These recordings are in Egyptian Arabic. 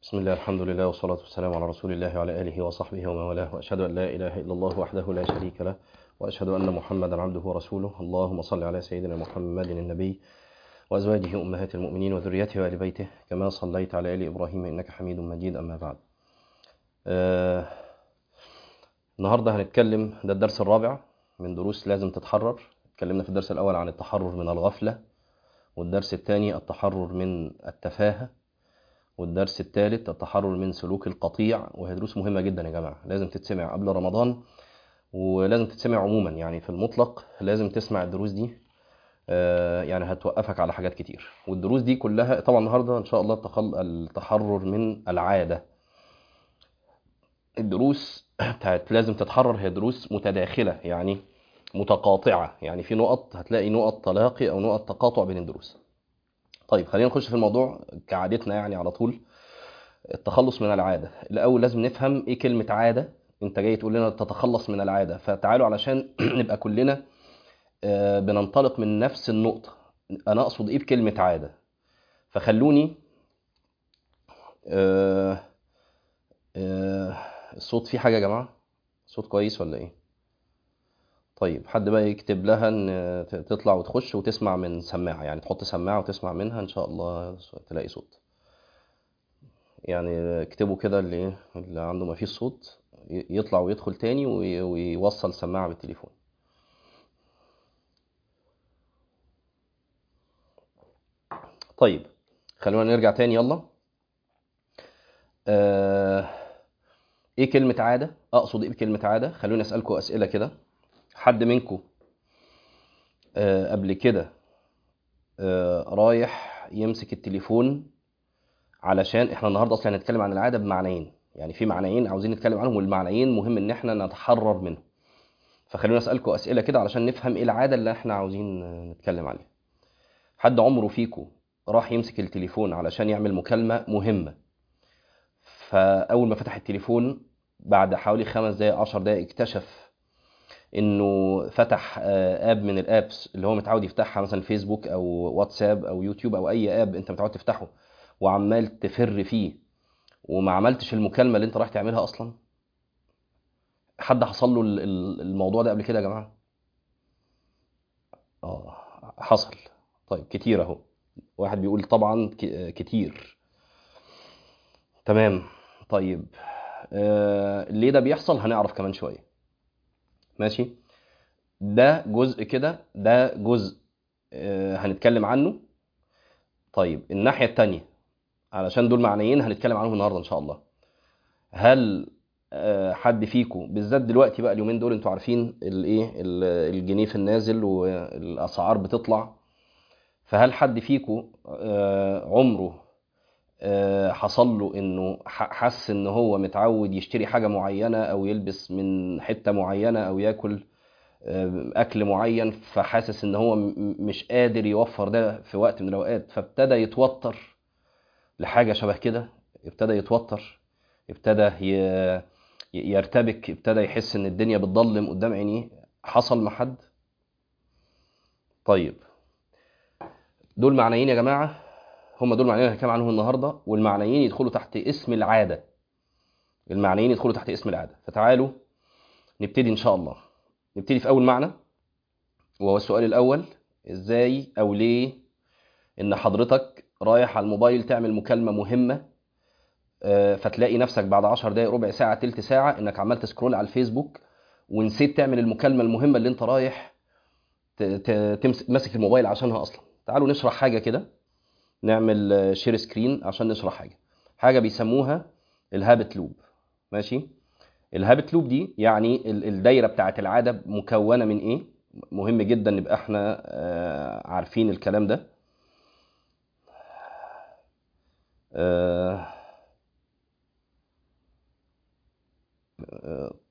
بسم الله الحمد لله والصلاة والسلام على رسول الله وعلى آله وصحبه ومن والاه وأشهد أن لا إله إلا الله وحده لا شريك له وأشهد أن محمدا عبده ورسوله اللهم صل على سيدنا محمد النبي وأزواجه أمهات المؤمنين وذريته وآل بيته كما صليت على آل إبراهيم إنك حميد مجيد أما بعد آه النهاردة هنتكلم ده الدرس الرابع من دروس لازم تتحرر اتكلمنا في الدرس الأول عن التحرر من الغفلة والدرس الثاني التحرر من التفاهة والدرس الثالث التحرر من سلوك القطيع وهي دروس مهمة جدا يا جماعة لازم تتسمع قبل رمضان ولازم تتسمع عموما يعني في المطلق لازم تسمع الدروس دي آه، يعني هتوقفك على حاجات كتير والدروس دي كلها طبعا النهارده ان شاء الله التخل- التحرر من العادة الدروس بتاعت لازم تتحرر هي دروس متداخلة يعني متقاطعة يعني في نقط هتلاقي نقط تلاقي او نقط تقاطع بين الدروس طيب خلينا نخش في الموضوع كعادتنا يعني على طول التخلص من العادة الأول لازم نفهم إيه كلمة عادة أنت جاي تقول لنا تتخلص من العادة فتعالوا علشان نبقى كلنا آه، بننطلق من نفس النقطة أنا أقصد إيه بكلمة عادة فخلوني آه، آه، الصوت فيه حاجة يا جماعة صوت كويس ولا إيه طيب حد بقى يكتب لها ان ت- تطلع وتخش وتسمع من سماعة يعني تحط سماعة وتسمع منها ان شاء الله تلاقي صوت يعني اكتبوا كده اللي اللي عنده ما فيش صوت ي- يطلع ويدخل تاني وي- ويوصل سماعة بالتليفون طيب خلونا نرجع تاني يلا آه، ايه كلمة عادة اقصد ايه بكلمة عادة خلوني اسألكم اسئلة كده حد منكم آه، قبل كده آه، رايح يمسك التليفون علشان احنا النهارده اصلا هنتكلم عن العاده بمعنيين يعني في معنيين عاوزين نتكلم عنهم والمعنيين مهم ان احنا نتحرر منهم فخلونا اسالكم اسئله كده علشان نفهم ايه العاده اللي احنا عاوزين آه، نتكلم عليها حد عمره فيكم راح يمسك التليفون علشان يعمل مكالمه مهمه فاول ما فتح التليفون بعد حوالي خمس دقائق عشر دقائق اكتشف انه فتح آه، اب من الابس اللي هو متعود يفتحها مثلا فيسبوك او واتساب او يوتيوب او اي اب انت متعود تفتحه وعمال تفر فيه وما عملتش المكالمه اللي انت رايح تعملها اصلا حد حصل له ال- ال- الموضوع ده قبل كده يا جماعه اه حصل طيب كتير اهو واحد بيقول طبعا ك- كتير تمام طيب آه ليه ده بيحصل هنعرف كمان شويه ماشي ده جزء كده ده جزء آه هنتكلم عنه طيب الناحيه التانيه علشان دول معنيين هنتكلم عنهم النهارده ان شاء الله هل آه، حد فيكم بالذات دلوقتي بقى اليومين دول انتوا عارفين الايه ال- الجنيه في النازل والاسعار بتطلع فهل حد فيكم آه، عمره آه، حصل له انه ح- حس ان هو متعود يشتري حاجة معينة او يلبس من حتة معينة او ياكل آه، اكل معين فحاسس ان هو م- مش قادر يوفر ده في وقت من الاوقات فابتدى يتوتر لحاجة شبه كده ابتدى يتوتر ابتدى ي- ي- يرتبك ابتدى يحس ان الدنيا بتضلم قدام عينيه حصل مع حد طيب دول معنيين يا جماعة هم دول معنيين اللي هنتكلم عنهم النهارده والمعنيين يدخلوا تحت اسم العادة المعنيين يدخلوا تحت اسم العادة فتعالوا نبتدي ان شاء الله نبتدي في اول معنى وهو السؤال الاول ازاي او ليه ان حضرتك رايح على الموبايل تعمل مكالمة مهمة آه، فتلاقي نفسك بعد 10 دقايق ربع ساعة تلت ساعة انك عمال تسكرول على الفيسبوك ونسيت تعمل المكالمة المهمة اللي انت رايح ت- ت- تمسك ماسك الموبايل عشانها اصلا تعالوا نشرح حاجة كده نعمل شير سكرين عشان نشرح حاجة حاجة بيسموها الهابت لوب ماشي الهابت لوب دي يعني ال- الدايرة بتاعت العادة مكونة من ايه مهم جدا نبقى احنا آه، عارفين الكلام ده آه، آه،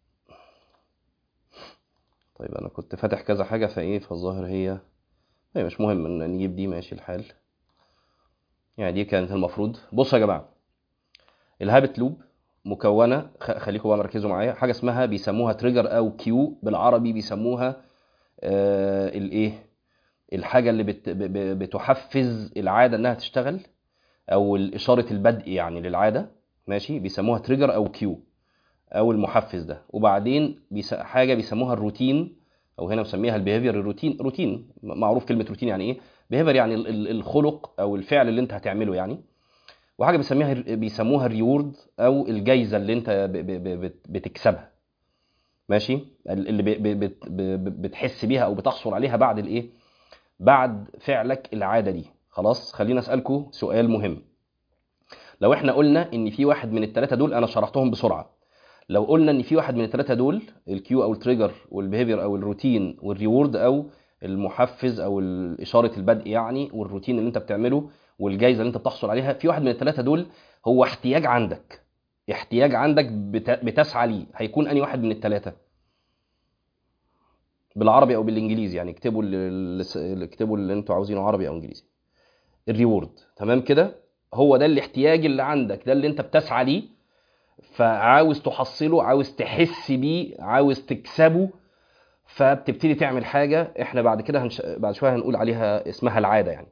طيب انا كنت فاتح كذا حاجة فايه فالظاهر هي هي مش مهم ان نجيب دي ماشي الحال يعني دي كانت المفروض بصوا يا جماعة الهابت لوب مكونة خ- خليكم بقى مركزوا معايا حاجة اسمها بيسموها تريجر او كيو بالعربي بيسموها آه الايه الحاجة اللي بت ب- ب- بتحفز العادة انها تشتغل او اشارة البدء يعني للعادة ماشي بيسموها تريجر او كيو او المحفز ده وبعدين بيس... حاجه بيسموها الروتين او هنا مسميها البيهيفير الروتين روتين معروف كلمه روتين يعني ايه بيهيفير يعني ال- ال- الخلق او الفعل اللي انت هتعمله يعني وحاجه بيسميها بيسموها الريورد او الجايزه اللي انت ب... ب... ب... بت- بتكسبها ماشي اللي ب... ب... بت... ب... ب- بتحس بيها او بتحصل عليها بعد الايه بعد فعلك العاده دي خلاص خلينا اسالكم سؤال مهم لو احنا قلنا ان في واحد من الثلاثه دول انا شرحتهم بسرعه لو قلنا ان في واحد من الثلاثه دول الكيو او التريجر والبيهيفير او الروتين والريورد او المحفز او ال- اشاره البدء يعني والروتين اللي انت بتعمله والجائزه اللي انت بتحصل عليها في واحد من الثلاثه دول هو احتياج عندك احتياج عندك بت- بتسعى ليه هيكون انهي واحد من الثلاثه بالعربي او بالانجليزي يعني اكتبوا اللي اللي- اكتبوا اللي انتوا عاوزينه عربي او انجليزي الريورد تمام كده هو ده الاحتياج اللي عندك ده اللي انت بتسعى ليه فعاوز تحصله عاوز تحس بيه عاوز تكسبه فبتبتدي تعمل حاجه احنا بعد كده هنش... بعد شويه هنقول عليها اسمها العاده يعني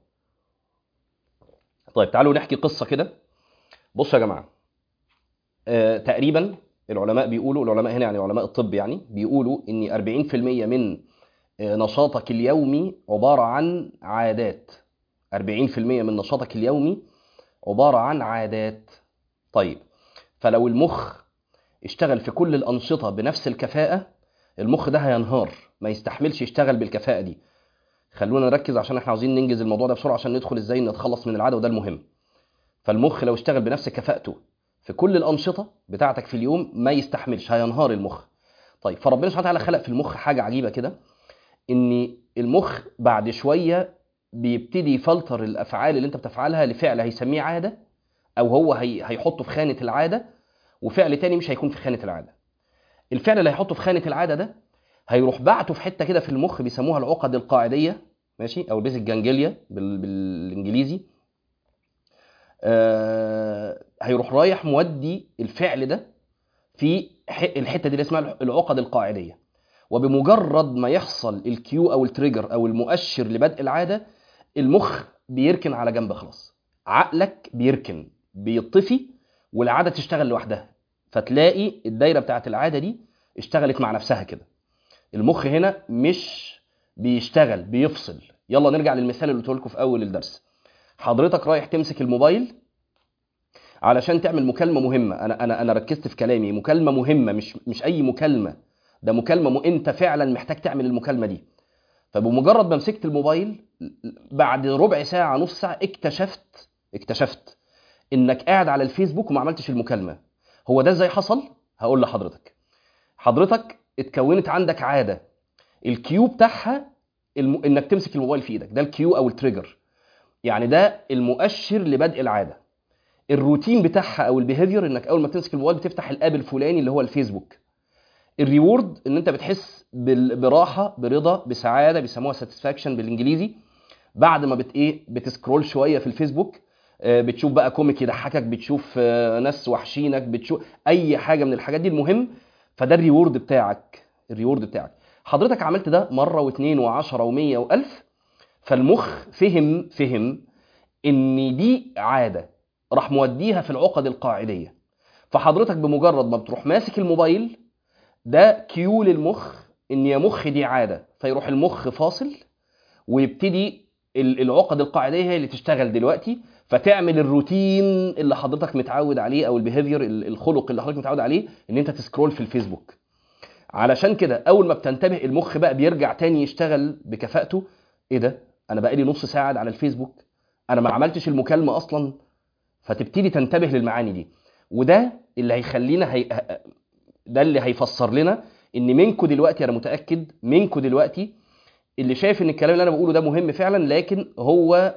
طيب تعالوا نحكي قصه كده بصوا يا جماعه آه تقريبا العلماء بيقولوا العلماء هنا يعني علماء الطب يعني بيقولوا ان 40% من آه، نشاطك اليومي عباره عن عادات 40% من نشاطك اليومي عباره عن عادات طيب فلو المخ اشتغل في كل الأنشطة بنفس الكفاءة المخ ده هينهار ما يستحملش يشتغل بالكفاءة دي خلونا نركز عشان احنا عاوزين ننجز الموضوع ده بسرعة عشان ندخل ازاي نتخلص من العادة وده المهم فالمخ لو اشتغل بنفس كفاءته في كل الأنشطة بتاعتك في اليوم ما يستحملش هينهار المخ طيب فربنا سبحانه وتعالى خلق في المخ حاجة عجيبة كده ان المخ بعد شوية بيبتدي يفلتر الأفعال اللي انت بتفعلها لفعل هيسميه عادة او هو هي... هيحطه في خانة العادة وفعل تاني مش هيكون في خانة العادة الفعل اللي هيحطه في خانة العادة ده هيروح بعته في حتة كده في المخ بيسموها العقد القاعدية ماشي او البيزك جانجليا بال... بالانجليزي آه... هيروح رايح مودي الفعل ده في ح... الحتة دي اللي اسمها العقد القاعدية وبمجرد ما يحصل الكيو او التريجر او المؤشر لبدء العادة المخ بيركن على جنب خلاص عقلك بيركن بيطفي والعاده تشتغل لوحدها فتلاقي الدايره بتاعت العاده دي اشتغلت مع نفسها كده المخ هنا مش بيشتغل بيفصل يلا نرجع للمثال اللي قلته لكم في اول الدرس حضرتك رايح تمسك الموبايل علشان تعمل مكالمه مهمه انا انا انا ركزت في كلامي مكالمه مهمه مش مش اي مكالمه ده مكالمه م... انت فعلا محتاج تعمل المكالمه دي فبمجرد ما مسكت الموبايل بعد ربع ساعه نص ساعه اكتشفت اكتشفت انك قاعد على الفيسبوك وما عملتش المكالمه هو ده ازاي حصل هقول لحضرتك حضرتك اتكونت عندك عاده الكيو بتاعها الم... انك تمسك الموبايل في ايدك ده الكيو او التريجر يعني ده المؤشر لبدء العاده الروتين بتاعها او البيهيفير انك اول ما بتمسك الموبايل بتفتح الاب الفلاني اللي هو الفيسبوك الريورد ان انت بتحس بال... براحه برضا بسعاده بيسموها ساتسفاكشن بالانجليزي بعد ما بت ايه بتسكرول شويه في الفيسبوك بتشوف بقى كوميك يضحكك بتشوف ناس وحشينك بتشوف اي حاجه من الحاجات دي المهم فده الريورد بتاعك الريورد بتاعك حضرتك عملت ده مره واثنين وعشرة ومية والف فالمخ فهم فهم ان دي عاده راح موديها في العقد القاعديه فحضرتك بمجرد ما بتروح ماسك الموبايل ده كيو للمخ ان يا مخ دي عاده فيروح المخ فاصل ويبتدي العقد القاعديه هي اللي تشتغل دلوقتي فتعمل الروتين اللي حضرتك متعود عليه او البيهيفير الخلق اللي حضرتك متعود عليه ان انت تسكرول في الفيسبوك علشان كده اول ما بتنتبه المخ بقى بيرجع تاني يشتغل بكفاءته ايه ده انا بقى لي نص ساعه على الفيسبوك انا ما عملتش المكالمه اصلا فتبتدي تنتبه للمعاني دي وده اللي هيخلينا هي... ده اللي هيفسر لنا ان منكم دلوقتي انا متاكد منكم دلوقتي اللي شايف ان الكلام اللي انا بقوله ده مهم فعلا لكن هو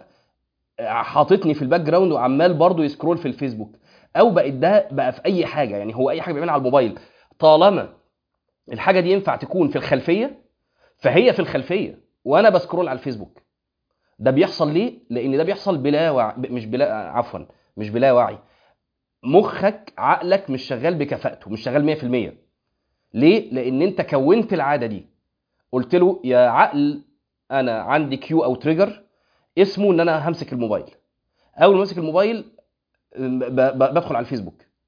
حاططني في الباك جراوند وعمال برضه يسكرول في الفيسبوك او بقت ده بقى في اي حاجه يعني هو اي حاجه بيعملها على الموبايل طالما الحاجه دي ينفع تكون في الخلفيه فهي في الخلفيه وانا بسكرول على الفيسبوك ده بيحصل ليه لان ده بيحصل بلا وعي مش بلا عفوا مش بلا وعي مخك عقلك مش شغال بكفاءته مش شغال 100% ليه لان انت كونت العاده دي قلت له يا عقل انا عندي كيو او تريجر اسمه ان انا همسك الموبايل اول ما امسك الموبايل بدخل على الفيسبوك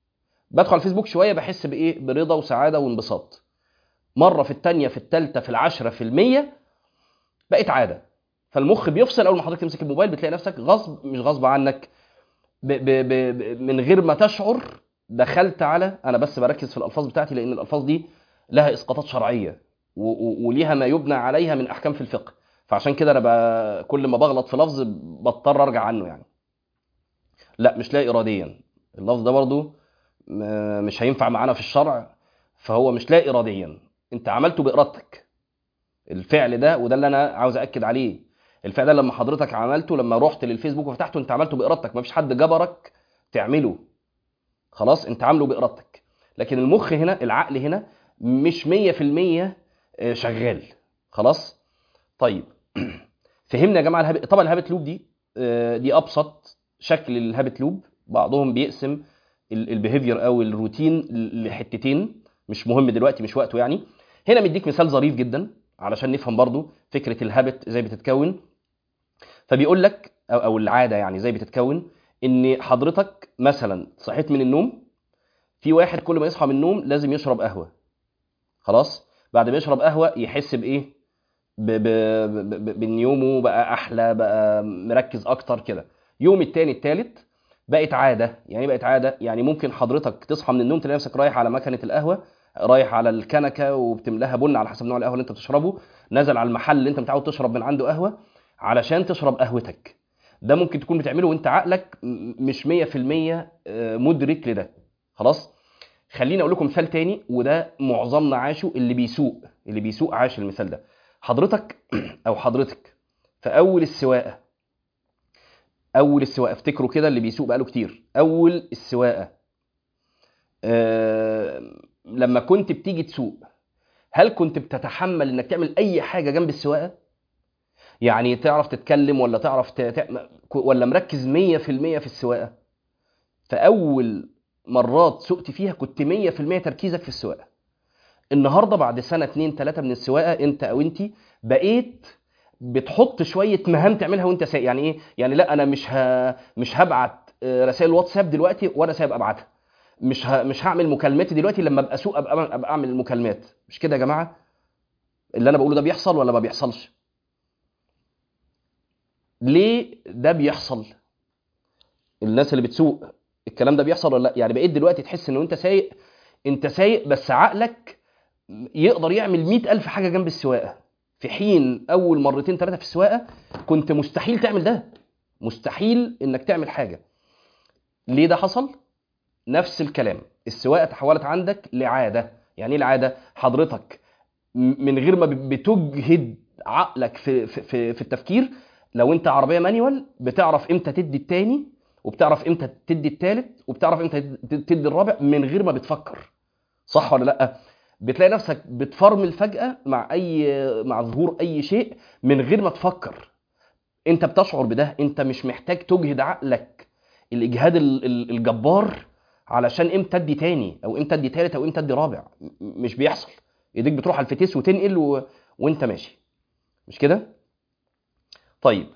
بدخل على الفيسبوك شويه بحس بايه برضا وسعاده وانبساط مره في الثانيه في الثالثه في العشره في المية بقت عاده فالمخ بيفصل اول ما حضرتك تمسك الموبايل بتلاقي نفسك غصب مش غصب عنك ب ب ب ب من غير ما تشعر دخلت على انا بس بركز في الالفاظ بتاعتي لان الالفاظ دي لها اسقاطات شرعيه و- و- وليها ما يبنى عليها من احكام في الفقه فعشان كده انا ب... كل ما بغلط في لفظ بضطر ارجع عنه يعني لا مش لا اراديا اللفظ ده برضو م- مش هينفع معانا في الشرع فهو مش لا اراديا انت عملته بارادتك الفعل ده وده اللي انا عاوز اكد عليه الفعل ده لما حضرتك عملته لما رحت للفيسبوك وفتحته انت عملته بارادتك مفيش حد جبرك تعمله خلاص انت عامله بارادتك لكن المخ هنا العقل هنا مش 100% شغال خلاص طيب فهمنا يا جماعه الهابت طبعا الهابت لوب دي آه، دي ابسط شكل للهابت لوب بعضهم بيقسم البيهيفير او الروتين لحتتين مش مهم دلوقتي مش وقته يعني هنا مديك مثال ظريف جدا علشان نفهم برضو فكره الهابت ازاي بتتكون فبيقول لك او او العاده يعني ازاي بتتكون ان حضرتك مثلا صحيت من النوم في واحد كل ما يصحى من النوم لازم يشرب قهوه خلاص بعد ما يشرب قهوه يحس بايه ب... ب... ب... ب... بان يومه بقى احلى بقى مركز اكتر كده يوم التاني التالت بقت عاده يعني ايه بقت عاده يعني ممكن حضرتك تصحى من النوم تلاقي نفسك رايح على مكنه القهوه رايح على الكنكه وبتملاها بن على حسب نوع القهوه اللي انت بتشربه نازل على المحل اللي انت متعود تشرب من عنده قهوه علشان تشرب قهوتك ده ممكن تكون بتعمله وانت عقلك م- مش 100% آه، مدرك لده خلاص خليني اقول لكم مثال تاني وده معظمنا عاشه اللي بيسوق اللي بيسوق عاش المثال ده حضرتك او حضرتك في اول السواقه اول السواقه افتكروا كده اللي بيسوق بقاله كتير اول السواقه آه لما كنت بتيجي تسوق هل كنت بتتحمل انك تعمل اي حاجه جنب السواقه يعني تعرف تتكلم ولا تعرف ت... ت- ولا مركز 100% في السواقه فاول مرات سقت فيها كنت 100% تركيزك في السواقه النهارده بعد سنه اتنين تلاته من السواقه انت او انت بقيت بتحط شويه مهام تعملها وانت سايق يعني ايه يعني لا انا مش ه... مش هبعت آه، رسائل واتساب دلوقتي وانا سايق ابعتها مش ه... مش هعمل مكالماتي دلوقتي لما ابقى اسوق ابقى ابقى اعمل المكالمات مش كده يا جماعه اللي انا بقوله ده بيحصل ولا ما بيحصلش ليه ده بيحصل الناس اللي بتسوق الكلام ده بيحصل ولا لا يعني بقيت دلوقتي تحس ان انت سايق انت سايق بس عقلك يقدر يعمل مئة ألف حاجة جنب السواقة في حين أول مرتين ثلاثة في السواقة كنت مستحيل تعمل ده مستحيل إنك تعمل حاجة ليه ده حصل؟ نفس الكلام السواقة تحولت عندك لعادة يعني ايه العادة؟ حضرتك م- من غير ما ب- بتجهد عقلك في, في, في, في التفكير لو انت عربية مانيوال بتعرف امتى تدي التاني وبتعرف امتى تدي التالت وبتعرف امتى تد- تدي الرابع من غير ما بتفكر صح ولا لا بتلاقي نفسك بتفرمل فجأة مع اي مع ظهور اي شيء من غير ما تفكر انت بتشعر بده انت مش محتاج تجهد عقلك الاجهاد ال- ال- الجبار علشان امتى ادي تاني او امتى ادي تالت او امتى ادي رابع م- مش بيحصل ايديك بتروح على الفتيس وتنقل و... وانت ماشي مش كده طيب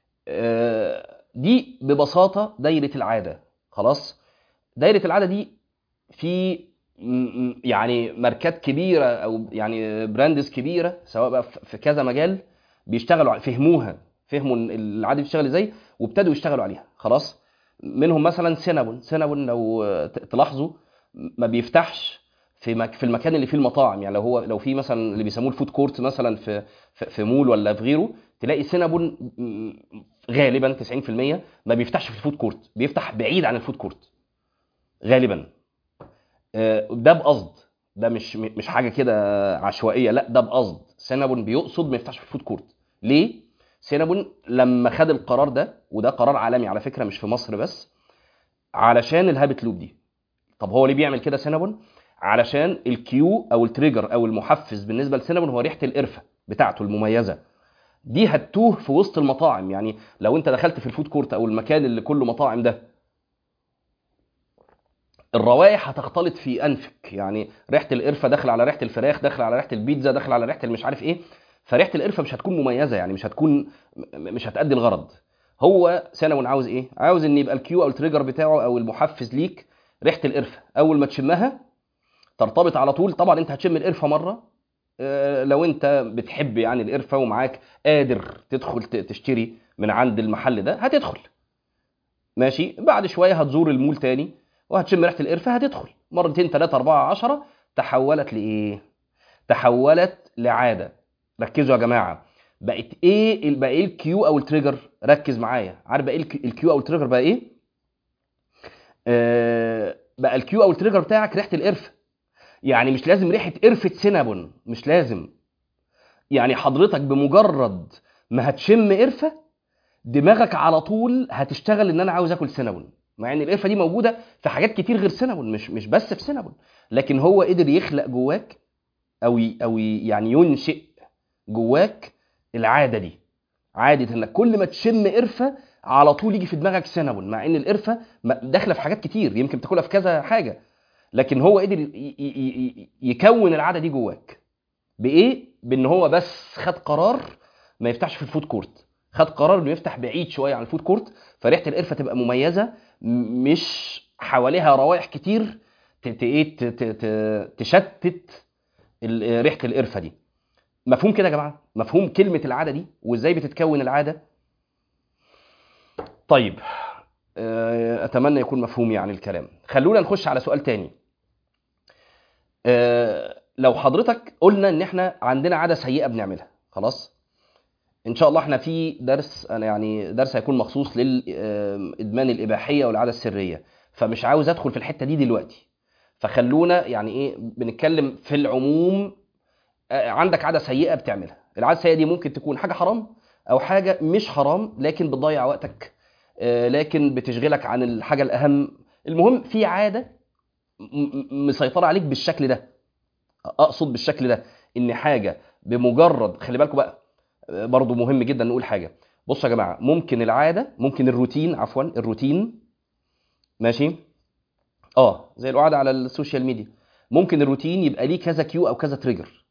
آه، دي ببساطة دايرة العادة خلاص دايرة العادة دي في م- م- يعني ماركات كبيرة أو يعني براندز كبيرة سواء بقى في في كذا مجال بيشتغلوا على- فهموها فهموا إن العادة بتشتغل ازاي وابتدوا يشتغلوا عليها خلاص منهم مثلا سينابون سينابون لو ت- تلاحظوا ما بيفتحش في مك في المكان اللي فيه المطاعم يعني لو هو لو في مثلا اللي بيسموه الفود كورت مثلا في في, في مول ولا في غيره تلاقي سينابون م- غالبا 90% ما بيفتحش في الفود كورت بيفتح بعيد عن الفود كورت غالبا آه، ده بقصد ده مش مش حاجه كده عشوائيه لا ده بقصد سينابون بيقصد ما يفتحش في الفود كورت ليه سينابون لما خد القرار ده وده قرار عالمي على فكره مش في مصر بس علشان الهابت لوب دي طب هو ليه بيعمل كده سينابون علشان الكيو او التريجر او المحفز بالنسبه لسينابون هو ريحه القرفه بتاعته المميزه دي هتوه في وسط المطاعم يعني لو انت دخلت في الفود كورت او المكان اللي كله مطاعم ده الروائح هتختلط في انفك يعني ريحه القرفه داخله على ريحه الفراخ داخله على ريحه البيتزا داخله على ريحه المش عارف ايه فريحه القرفه مش هتكون مميزه يعني مش هتكون م- مش هتأدي الغرض هو سينابون عاوز ايه عاوز ان يبقى الكيو او التريجر بتاعه او المحفز ليك ريحه القرفه اول ما تشمها ترتبط على طول طبعا انت هتشم القرفه مره آه، لو انت بتحب يعني القرفه ومعاك قادر تدخل ت- تشتري من عند المحل ده هتدخل ماشي بعد شويه هتزور المول تاني وهتشم ريحه القرفه هتدخل مرتين ثلاثه اربعه عشرة تحولت لايه تحولت لعاده ركزوا يا جماعه بقت ايه بقى ايه الكيو او التريجر ركز معايا عارف بقى ايه الك- الكيو او التريجر بقى ايه آه بقى الكيو او التريجر بتاعك ريحه القرفه يعني مش لازم ريحه قرفه سينابون مش لازم يعني حضرتك بمجرد ما هتشم قرفه دماغك على طول هتشتغل ان انا عاوز اكل سينابون مع ان القرفه دي موجوده في حاجات كتير غير سينابون مش مش بس في سينابون لكن هو قدر يخلق جواك او ي- او ي- يعني ينشئ جواك العاده دي عاده انك كل ما تشم قرفه على طول يجي في دماغك سينابون مع ان القرفه م- داخله في حاجات كتير يمكن تاكلها في كذا حاجه لكن هو قدر ي- ي- ي- يكون العاده دي جواك بايه بان هو بس خد قرار ما يفتحش في الفود كورت خد قرار انه يفتح بعيد شويه عن الفود كورت فريحه القرفه تبقى مميزه م- مش حواليها روائح كتير ت- ت- ايه ت- ت- ت- تشتت ال- ريحه القرفه دي مفهوم كده يا جماعه مفهوم كلمه العاده دي وازاي بتتكون العاده طيب آه، اتمنى يكون مفهوم يعني الكلام خلونا نخش على سؤال تاني آه، لو حضرتك قلنا ان احنا عندنا عاده سيئه بنعملها خلاص ان شاء الله احنا في درس انا يعني درس هيكون مخصوص للادمان الاباحيه والعاده السريه فمش عاوز ادخل في الحته دي دلوقتي فخلونا يعني ايه بنتكلم في العموم آه، عندك عاده سيئه بتعملها العاده السيئه دي ممكن تكون حاجه حرام او حاجه مش حرام لكن بتضيع وقتك آه، لكن بتشغلك عن الحاجه الاهم المهم في عاده م- م- مسيطره عليك بالشكل ده اقصد بالشكل ده ان حاجه بمجرد خلي بالكم بقى آه، برضو مهم جدا نقول حاجه بصوا يا جماعه ممكن العاده ممكن الروتين عفوا الروتين ماشي اه زي القعده على السوشيال ميديا ممكن الروتين يبقى ليه كذا كيو او كذا تريجر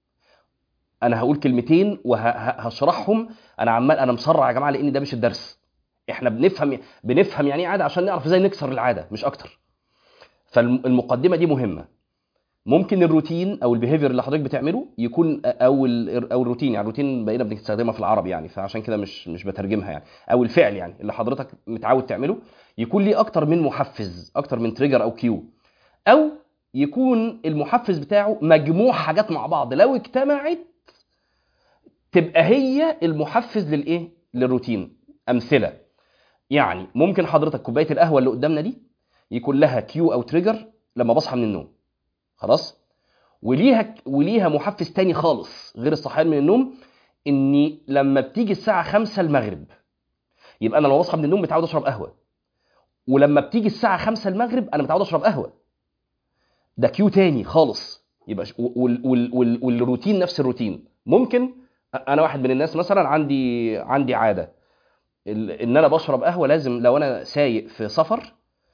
انا هقول كلمتين وهشرحهم انا عمال انا مسرع يا جماعه لان ده مش الدرس احنا بنفهم بنفهم يعني ايه عاده عشان نعرف ازاي نكسر العاده مش اكتر فالمقدمه دي مهمه ممكن الروتين او البيهيفير اللي حضرتك بتعمله يكون او ال او الروتين يعني الروتين بقينا بنستخدمها في العربي يعني فعشان كده مش مش بترجمها يعني او الفعل يعني اللي حضرتك متعود تعمله يكون ليه اكتر من محفز اكتر من تريجر او كيو او يكون المحفز بتاعه مجموع حاجات مع بعض لو اجتمعت تبقى هي المحفز للايه للروتين امثله يعني ممكن حضرتك كوبايه القهوه اللي قدامنا دي يكون لها كيو او تريجر لما بصحى من النوم خلاص وليها وليها محفز تاني خالص غير الصحيان من النوم اني لما بتيجي الساعه 5 المغرب يبقى انا لما بصحى من النوم متعود اشرب قهوه ولما بتيجي الساعه 5 المغرب انا متعود اشرب قهوه ده كيو تاني خالص يبقى ش- وال وال وال والروتين نفس الروتين ممكن انا واحد من الناس مثلا عندي عندي عاده ال- ان انا بشرب قهوه لازم لو انا سايق في سفر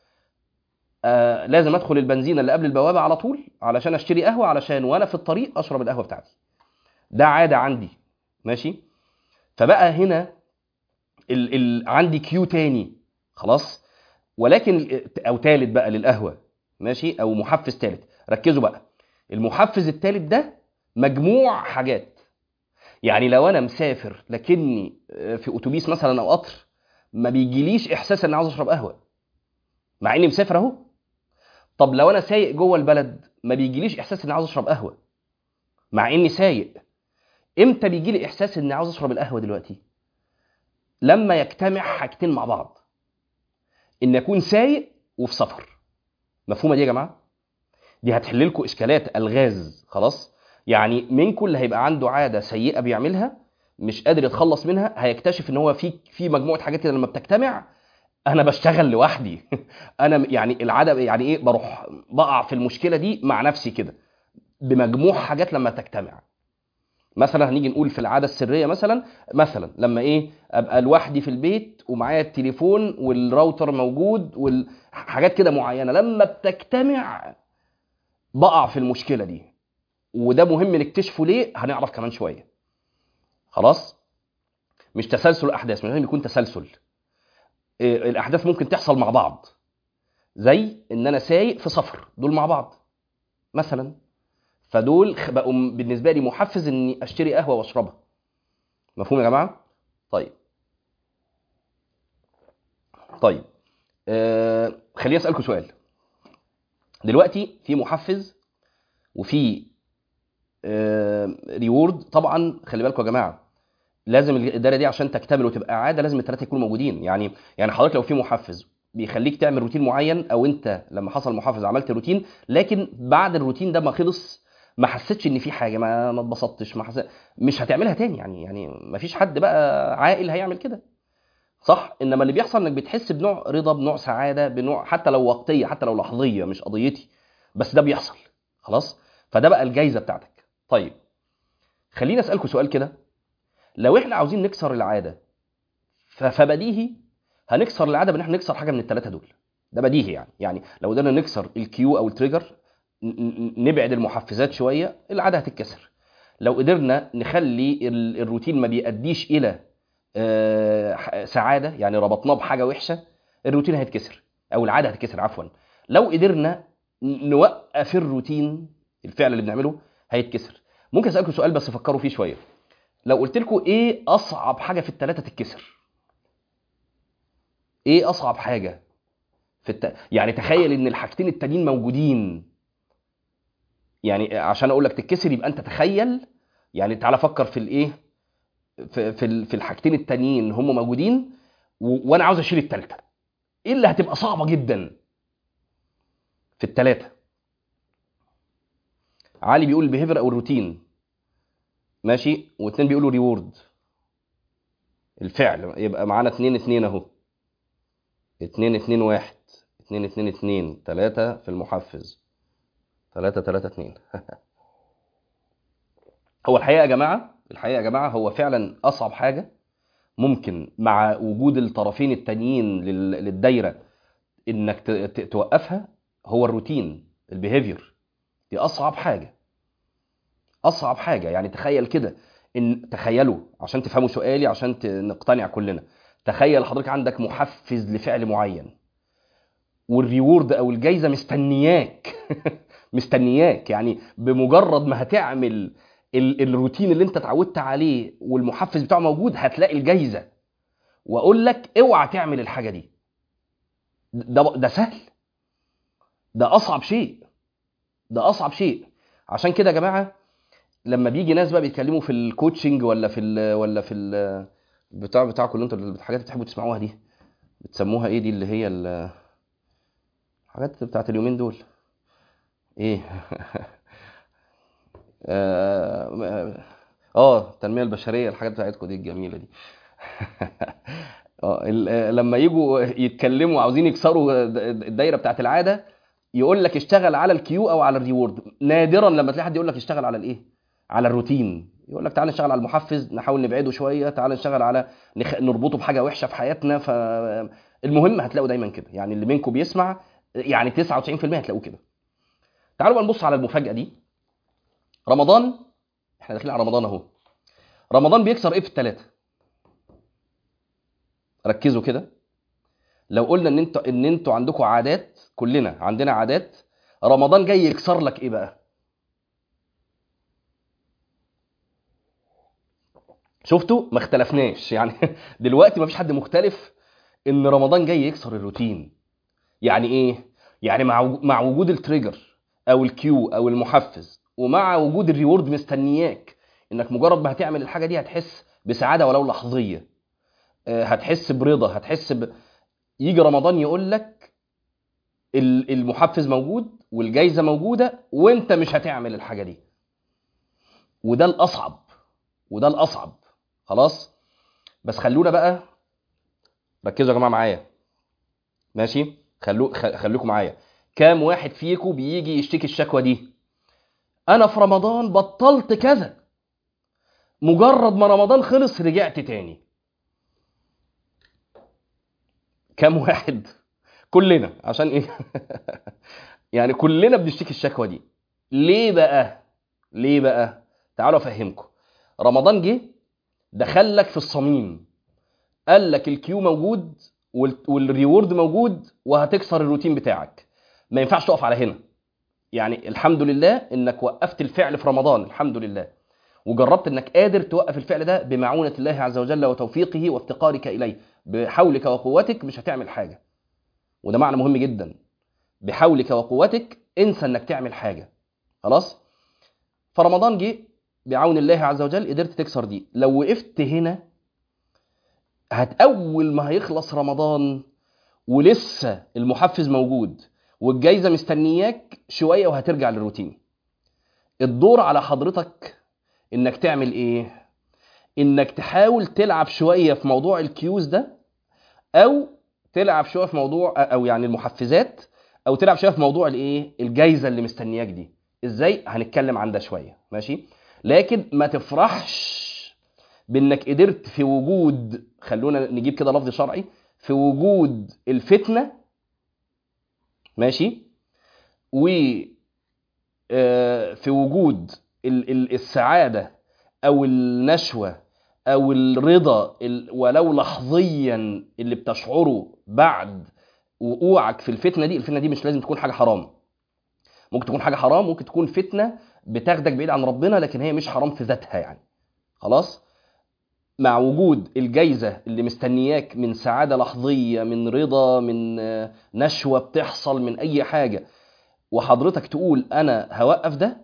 آه لازم ادخل البنزينه اللي قبل البوابه على طول علشان اشتري قهوه علشان وانا في الطريق اشرب القهوه بتاعتي ده عاده عندي ماشي فبقى هنا ال ال عندي كيو تاني خلاص ولكن ال- او تالت بقى للقهوه ماشي او محفز تالت ركزوا بقى المحفز التالت ده مجموع حاجات يعني لو انا مسافر لكني آه، في اتوبيس مثلا او قطر ما بيجيليش احساس ان عاوز اشرب قهوه مع اني مسافر اهو طب لو انا سايق جوه البلد ما بيجيليش احساس اني عاوز اشرب قهوه مع اني سايق امتى بيجي لي احساس اني عاوز اشرب القهوه دلوقتي لما يجتمع حاجتين مع بعض ان اكون سايق وفي سفر مفهومه دي يا جماعه دي هتحل لكم اشكالات الغاز خلاص يعني منكم اللي هيبقى عنده عاده سيئه بيعملها مش قادر يتخلص منها هيكتشف ان هو في في مجموعه حاجات كده لما بتجتمع انا بشتغل لوحدي انا يعني العاده يعني ايه بروح بقع في المشكله دي مع نفسي كده بمجموع حاجات لما تجتمع مثلا هنيجي نقول في العاده السريه مثلا مثلا لما ايه ابقى لوحدي في البيت ومعايا التليفون والراوتر موجود والحاجات كده معينه لما بتجتمع بقع في المشكله دي وده مهم نكتشفه ليه هنعرف كمان شويه خلاص مش تسلسل احداث مش لازم يكون تسلسل إيه، الاحداث ممكن تحصل مع بعض زي ان انا سايق في سفر دول مع بعض مثلا فدول خ- بقوا م- بالنسبه لي محفز اني اشتري قهوه واشربها مفهوم يا جماعه طيب طيب آه خليني اسالكم سؤال دلوقتي في محفز وفي آه ريورد طبعا خلي بالكم يا جماعه لازم الاداره دي عشان تكتمل وتبقى عاده لازم الثلاثه يكونوا موجودين يعني يعني حضرتك لو في محفز بيخليك تعمل روتين معين او انت لما حصل محفز عملت روتين لكن بعد الروتين ده ما خلص ما حسيتش ان في حاجه ما ما اتبسطتش ما حس... مش هتعملها تاني يعني يعني ما فيش حد بقى عاقل هيعمل كده صح انما اللي بيحصل انك بتحس بنوع رضا بنوع سعاده بنوع حتى لو وقتيه حتى لو لحظيه مش قضيتي بس ده بيحصل خلاص فده بقى الجايزه بتاعتك طيب خليني اسالكم سؤال كده لو احنا عاوزين نكسر العاده ف- فبديهي هنكسر العاده بان احنا نكسر حاجه من الثلاثه دول ده بديهي يعني يعني لو قدرنا نكسر الكيو او التريجر ن- ن- نبعد المحفزات شويه العاده هتتكسر لو قدرنا نخلي ال- الروتين ما بيأديش الى آه، ح- سعاده يعني ربطناه بحاجه وحشه الروتين هيتكسر او العاده هتتكسر عفوا لو قدرنا ن- نوقف الروتين الفعل اللي بنعمله هيتكسر ممكن اسالكم سؤال بس فكروا فيه شويه لو قلت لكم ايه اصعب حاجه في الثلاثه تتكسر ايه اصعب حاجه في الت... يعني تخيل ان الحاجتين التانيين موجودين يعني عشان اقول لك تتكسر يبقى انت تخيل يعني تعالى فكر في الايه في في, ال- في الحاجتين التانيين هم موجودين و... وانا عاوز اشيل التالتة ايه اللي هتبقى صعبه جدا في التلاتة علي بيقول البيهيفير او الروتين ماشي واتنين بيقولوا ريورد الفعل يبقى معانا اتنين اتنين اهو اتنين اتنين واحد اتنين اتنين اتنين تلاتة في المحفز تلاتة تلاتة اتنين هو الحقيقة يا جماعة الحقيقة يا جماعة هو فعلا أصعب حاجة ممكن مع وجود الطرفين التانيين لل- للدايرة إنك ت- ت- توقفها هو الروتين البيهيفير دي أصعب حاجة أصعب حاجة يعني تخيل كده إن تخيلوا عشان تفهموا سؤالي عشان ت- نقتنع كلنا تخيل حضرتك عندك محفز لفعل معين والريورد او الجايزه مستنياك مستنياك يعني بمجرد ما هتعمل ال- الروتين اللي انت اتعودت عليه والمحفز بتاعه موجود هتلاقي الجايزه واقول لك اوعى تعمل الحاجه دي ده ده سهل ده اصعب شيء ده اصعب شيء عشان كده يا جماعه لما بيجي ناس بقى بيتكلموا في الكوتشنج ولا في ال ولا في ال بتاع بتاعكم اللي انتوا الحاجات اللي بتحبوا تسمعوها دي بتسموها ايه دي اللي هي ال- الحاجات بتاعت اليومين دول ايه اه آه، التنميه البشريه الحاجات بتاعتكم دي الجميله دي اه ال- آه، لما يجوا يتكلموا عاوزين يكسروا د- د- الدايره بتاعت العاده يقول لك اشتغل على الكيو او على الريورد نادرا لما تلاقي حد يقول لك اشتغل على الايه على الروتين يقول لك تعال نشتغل على المحفز نحاول نبعده شويه تعال نشتغل على نخ... نربطه بحاجه وحشه في حياتنا ف المهم هتلاقوا دايما كده يعني اللي منكم بيسمع يعني 99% هتلاقوه كده تعالوا بقى نبص على المفاجاه دي رمضان احنا داخلين على رمضان اهو رمضان بيكسر ايه في الثلاثه ركزوا كده لو قلنا ان انتوا ان انتوا عندكم عادات كلنا عندنا عادات رمضان جاي يكسر لك ايه بقى شفتوا ما اختلفناش يعني دلوقتي ما فيش حد مختلف ان رمضان جاي يكسر الروتين يعني ايه يعني مع وج- مع وجود التريجر او الكيو او المحفز ومع وجود الريورد مستنياك انك مجرد ما هتعمل الحاجه دي هتحس بسعاده ولو لحظيه آه، هتحس برضا هتحس ب... يجي رمضان يقول لك ال- المحفز موجود والجايزه موجوده وانت مش هتعمل الحاجه دي وده الاصعب وده الاصعب خلاص بس خلونا بقى ركزوا يا جماعه معايا ماشي خلو خ- خليكم معايا كام واحد فيكم بيجي يشتكي الشكوى دي انا في رمضان بطلت كذا مجرد ما رمضان خلص رجعت تاني كام واحد كلنا عشان ايه يعني كلنا بنشتكي الشكوى دي ليه بقى ليه بقى تعالوا افهمكم رمضان جه دخلك في الصميم قال لك الكيو موجود وال- والريورد موجود وهتكسر الروتين بتاعك ما ينفعش تقف على هنا يعني الحمد لله انك وقفت الفعل في رمضان الحمد لله وجربت انك قادر توقف الفعل ده بمعونة الله عز وجل وتوفيقه وافتقارك اليه بحولك وقوتك مش هتعمل حاجة وده معنى مهم جدا بحولك وقوتك انسى انك تعمل حاجة خلاص فرمضان جه بعون الله عز وجل قدرت تكسر دي لو وقفت هنا هت اول ما هيخلص رمضان ولسه المحفز موجود والجايزه مستنياك شويه وهترجع للروتين الدور على حضرتك انك تعمل ايه انك تحاول تلعب شويه في موضوع الكيوز ده او تلعب شويه في موضوع او يعني المحفزات او تلعب شويه في موضوع الايه الجايزه اللي مستنياك دي ازاي هنتكلم عن ده شويه ماشي لكن ما تفرحش بانك قدرت في وجود خلونا نجيب كده لفظ شرعي في وجود الفتنه ماشي و آه، في وجود ال- ال- السعاده او النشوه او الرضا ال- ولو لحظيا اللي بتشعره بعد وقوعك في الفتنه دي الفتنه دي مش لازم تكون حاجه حرام ممكن تكون حاجه حرام ممكن تكون فتنه بتاخدك بعيد عن ربنا لكن هي مش حرام في ذاتها يعني خلاص مع وجود الجايزه اللي مستنياك من سعاده لحظيه من رضا من آه، نشوه بتحصل من اي حاجه وحضرتك تقول انا هوقف ده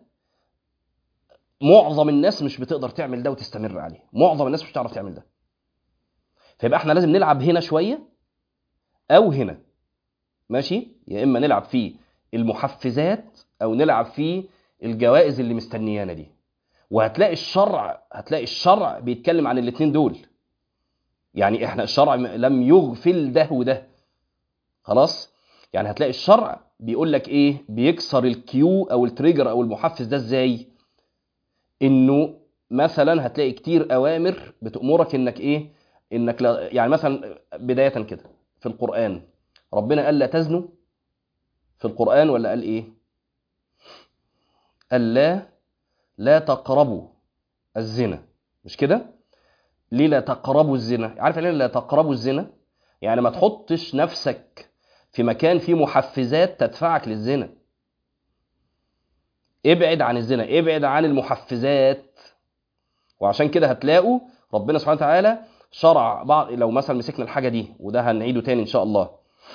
معظم الناس مش بتقدر تعمل ده وتستمر عليه معظم الناس مش بتعرف تعمل ده فيبقى احنا لازم نلعب هنا شويه او هنا ماشي يا اما نلعب في المحفزات او نلعب في الجوائز اللي مستنيانا دي وهتلاقي الشرع هتلاقي الشرع بيتكلم عن الاثنين دول يعني احنا الشرع م- لم يغفل ده وده خلاص يعني هتلاقي الشرع بيقول لك ايه بيكسر الكيو او التريجر او المحفز ده ازاي انه مثلا هتلاقي كتير اوامر بتامرك انك ايه انك لا يعني مثلا بدايه كده في القران ربنا قال لا تزنوا في القران ولا قال ايه قال لا لا تقربوا الزنا مش كده ليه لا تقربوا الزنا عارف يعني إيه لا تقربوا الزنا يعني ما تحطش نفسك في مكان فيه محفزات تدفعك للزنا ابعد عن الزنا ابعد عن المحفزات وعشان كده هتلاقوا ربنا سبحانه وتعالى شرع بعض لو مثلا مسكنا الحاجه دي وده هنعيده تاني ان شاء الله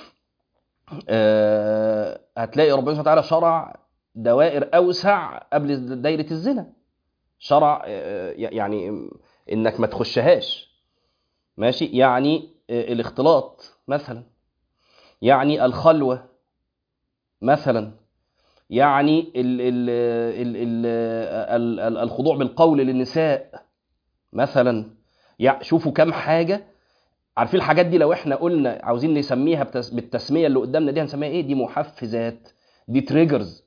آه، هتلاقي ربنا سبحانه وتعالى شرع دوائر اوسع قبل دايره الزنا شرع آه، يعني انك ما تخشهاش ماشي يعني آه، الاختلاط مثلا يعني الخلوه مثلا يعني ال ال ال ال ال ال الخضوع بالقول للنساء مثلا يعني شوفوا كم حاجه عارفين الحاجات دي لو احنا قلنا عاوزين نسميها بتس بالتسميه اللي قدامنا دي هنسميها ايه دي محفزات دي تريجرز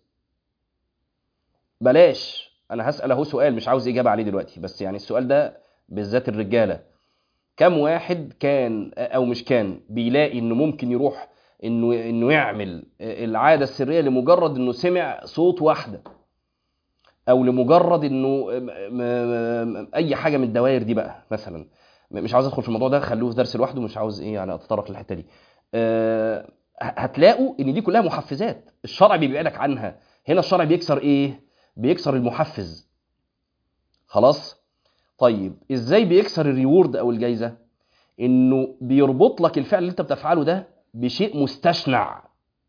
بلاش انا هسال اهو سؤال مش عاوز اجابه عليه دلوقتي بس يعني السؤال ده بالذات الرجاله كم واحد كان او مش كان بيلاقي انه ممكن يروح انه انه يعمل العاده السريه لمجرد انه سمع صوت واحده او لمجرد انه م- م- م- اي حاجه من الدوائر دي بقى مثلا م- مش عاوز ادخل في الموضوع ده خلوه في درس لوحده مش عاوز ايه يعني اتطرق للحته دي أه هتلاقوا ان دي كلها محفزات الشرع بيبعدك عنها هنا الشرع بيكسر ايه بيكسر المحفز خلاص طيب ازاي بيكسر الريورد او الجايزه انه بيربط لك الفعل اللي انت بتفعله ده بشيء مستشنع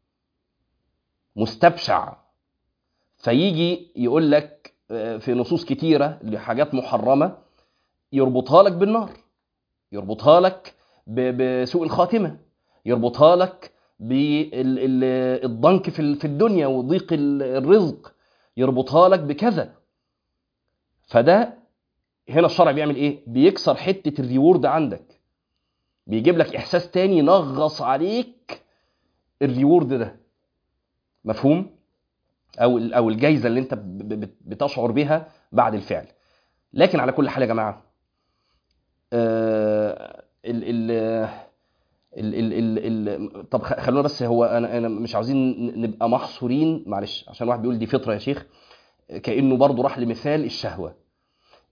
مستبشع فيجي يقول لك آه، في نصوص كتيره لحاجات محرمه يربطها لك بالنار يربطها لك ب- بسوء الخاتمه يربطها لك بالضنك في ال- في الدنيا وضيق ال- الرزق يربطها لك بكذا فده هنا الشرع بيعمل ايه بيكسر حته الريورد عندك بيجيب لك احساس تاني ينغص عليك الريورد ده مفهوم او ال- او الجايزه اللي انت ب- ب- بتشعر بها بعد الفعل لكن على كل حال يا جماعه آه، ال ال ال ال ال ال طب خ- خلونا بس هو انا انا مش عاوزين ن- نبقى محصورين معلش عشان واحد بيقول دي فطره يا شيخ كانه برضه راح لمثال الشهوه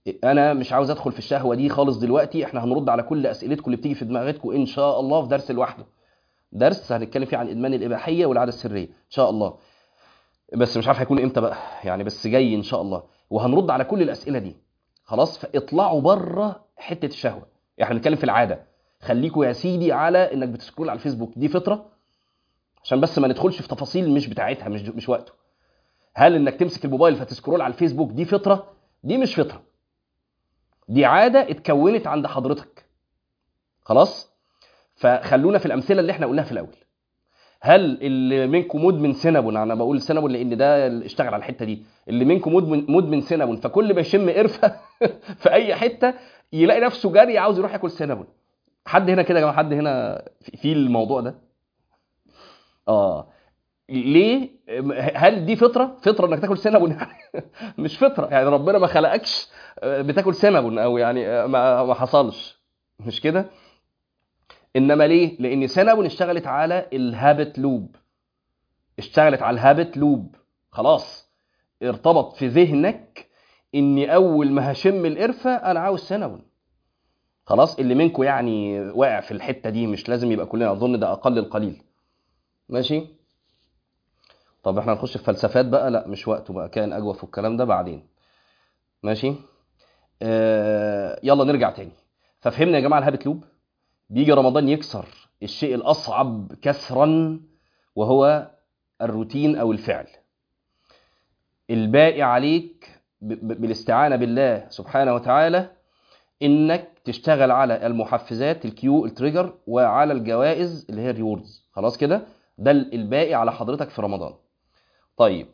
انا مش عاوز ادخل في الشهوه دي خالص دلوقتي احنا هنرد على كل اسئلتكم اللي بتيجي في دماغتكم ان شاء الله في درس لوحده درس هنتكلم فيه عن ادمان الاباحيه والعاده السريه ان شاء الله بس مش عارف هيكون امتى بقى يعني بس جاي ان شاء الله وهنرد على كل الاسئله دي خلاص فاطلعوا بره حته الشهوه احنا بنتكلم في العاده خليكوا يا سيدي على انك بتسكرول على الفيسبوك دي فطره عشان بس ما ندخلش في تفاصيل مش بتاعتها مش مش وقته هل انك تمسك الموبايل فتسكرول على الفيسبوك دي فطره دي مش فطره دي عاده اتكونت عند حضرتك خلاص فخلونا في الامثله اللي احنا قلناها في الاول هل اللي منكم مدمن سينابون انا بقول سينابون لان ده اللي اشتغل على الحته دي اللي منكم مدمن مدمن سينابون فكل ما يشم قرفه في اي حته يلاقي نفسه جري عاوز يروح ياكل سينابون حد هنا كده يا جماعه حد هنا في في الموضوع ده اه ليه هل دي فطره فطره انك تاكل سينابون يعني مش فطره يعني ربنا ما خلقكش بتاكل سينابون او يعني ما ما حصلش مش كده انما ليه لان سينابون اشتغلت على الهابت لوب اشتغلت على الهابت لوب خلاص ارتبط في ذهنك اني اول ما هشم القرفه انا عاوز سينابون خلاص اللي منكم يعني واقع في الحته دي مش لازم يبقى كلنا اظن ده اقل القليل ماشي طب احنا هنخش في فلسفات بقى لا مش وقته بقى كان اجوف والكلام ده بعدين ماشي آه يلا نرجع تاني ففهمنا يا جماعه الهابت لوب بيجي رمضان يكسر الشيء الاصعب كسرا وهو الروتين او الفعل الباقي عليك بالاستعانه بالله سبحانه وتعالى انك تشتغل على المحفزات الكيو التريجر وعلى الجوائز اللي هي الريوردز خلاص كده ده الباقي على حضرتك في رمضان طيب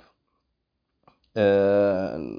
آه...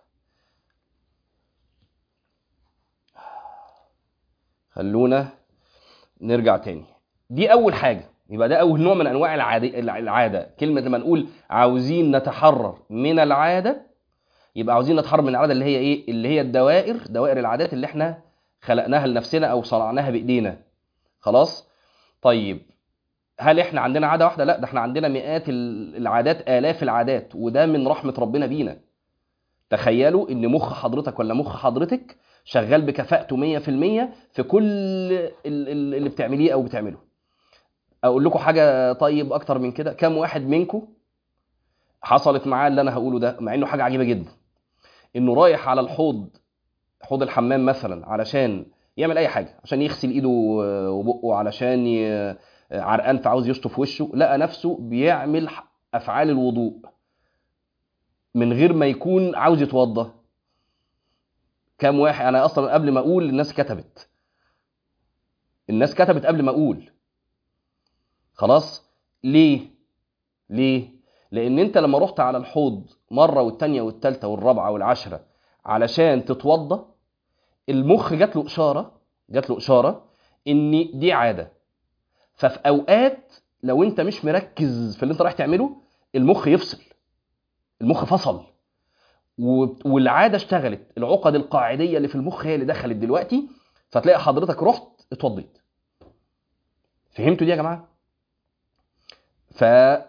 خلونا نرجع تاني دي اول حاجه يبقى ده اول نوع من انواع العادة, العاده كلمه لما نقول عاوزين نتحرر من العاده يبقى عاوزين نتحرر من العاده اللي هي ايه اللي هي الدوائر دوائر العادات اللي احنا خلقناها لنفسنا او صنعناها بايدينا خلاص طيب هل احنا عندنا عاده واحده لا ده احنا عندنا مئات العادات الاف العادات وده من رحمه ربنا بينا تخيلوا ان مخ حضرتك ولا مخ حضرتك شغال بكفاءته 100% في كل اللي بتعمليه او بتعمله اقول لكم حاجه طيب اكتر من كده كم واحد منكم حصلت معاه اللي انا هقوله ده مع انه حاجه عجيبه جدا انه رايح على الحوض حوض الحمام مثلا علشان يعمل اي حاجه عشان يغسل ايده وبقه علشان ي... عرقان فعاوز يشطف وشه لقى نفسه بيعمل افعال الوضوء من غير ما يكون عاوز يتوضى كام واحد انا اصلا قبل ما اقول الناس كتبت الناس كتبت قبل ما اقول خلاص ليه ليه لان انت لما رحت على الحوض مره والتانيه والتالته والرابعه والعشره علشان تتوضى المخ جات له اشاره جات له اشاره ان دي عاده ففي اوقات لو انت مش مركز في اللي انت رايح تعمله المخ يفصل المخ فصل والعاده اشتغلت العقد القاعديه اللي في المخ هي اللي دخلت دلوقتي فتلاقي حضرتك رحت اتوضيت فهمتوا دي يا جماعه ف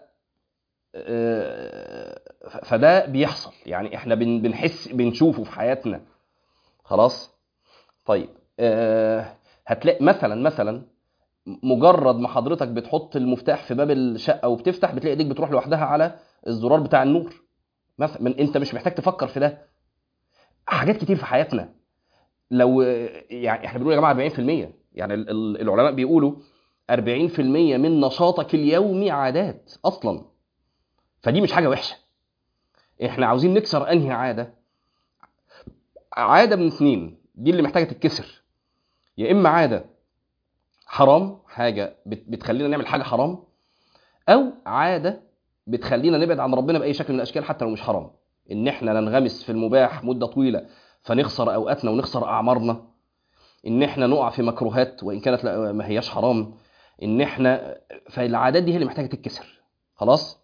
فده بيحصل يعني احنا بنحس بنشوفه في حياتنا خلاص طيب هتلاقي مثلا مثلا مجرد ما حضرتك بتحط المفتاح في باب الشقه وبتفتح بتلاقي ايديك بتروح لوحدها على الزرار بتاع النور مثلا من انت مش محتاج تفكر في ده حاجات كتير في حياتنا لو يعني احنا بنقول يا جماعه 40% يعني العلماء بيقولوا 40% من نشاطك اليومي عادات اصلا فدي مش حاجه وحشه احنا عاوزين نكسر انهي عاده عاده من اثنين دي اللي محتاجه تتكسر يا اما عاده حرام حاجه بتخلينا نعمل حاجه حرام او عاده بتخلينا نبعد عن ربنا باي شكل من الاشكال حتى لو مش حرام ان احنا ننغمس في المباح مده طويله فنخسر اوقاتنا ونخسر اعمارنا ان احنا نقع في مكروهات وان كانت لا ما هياش حرام ان احنا فالعادات دي هي اللي محتاجه تتكسر خلاص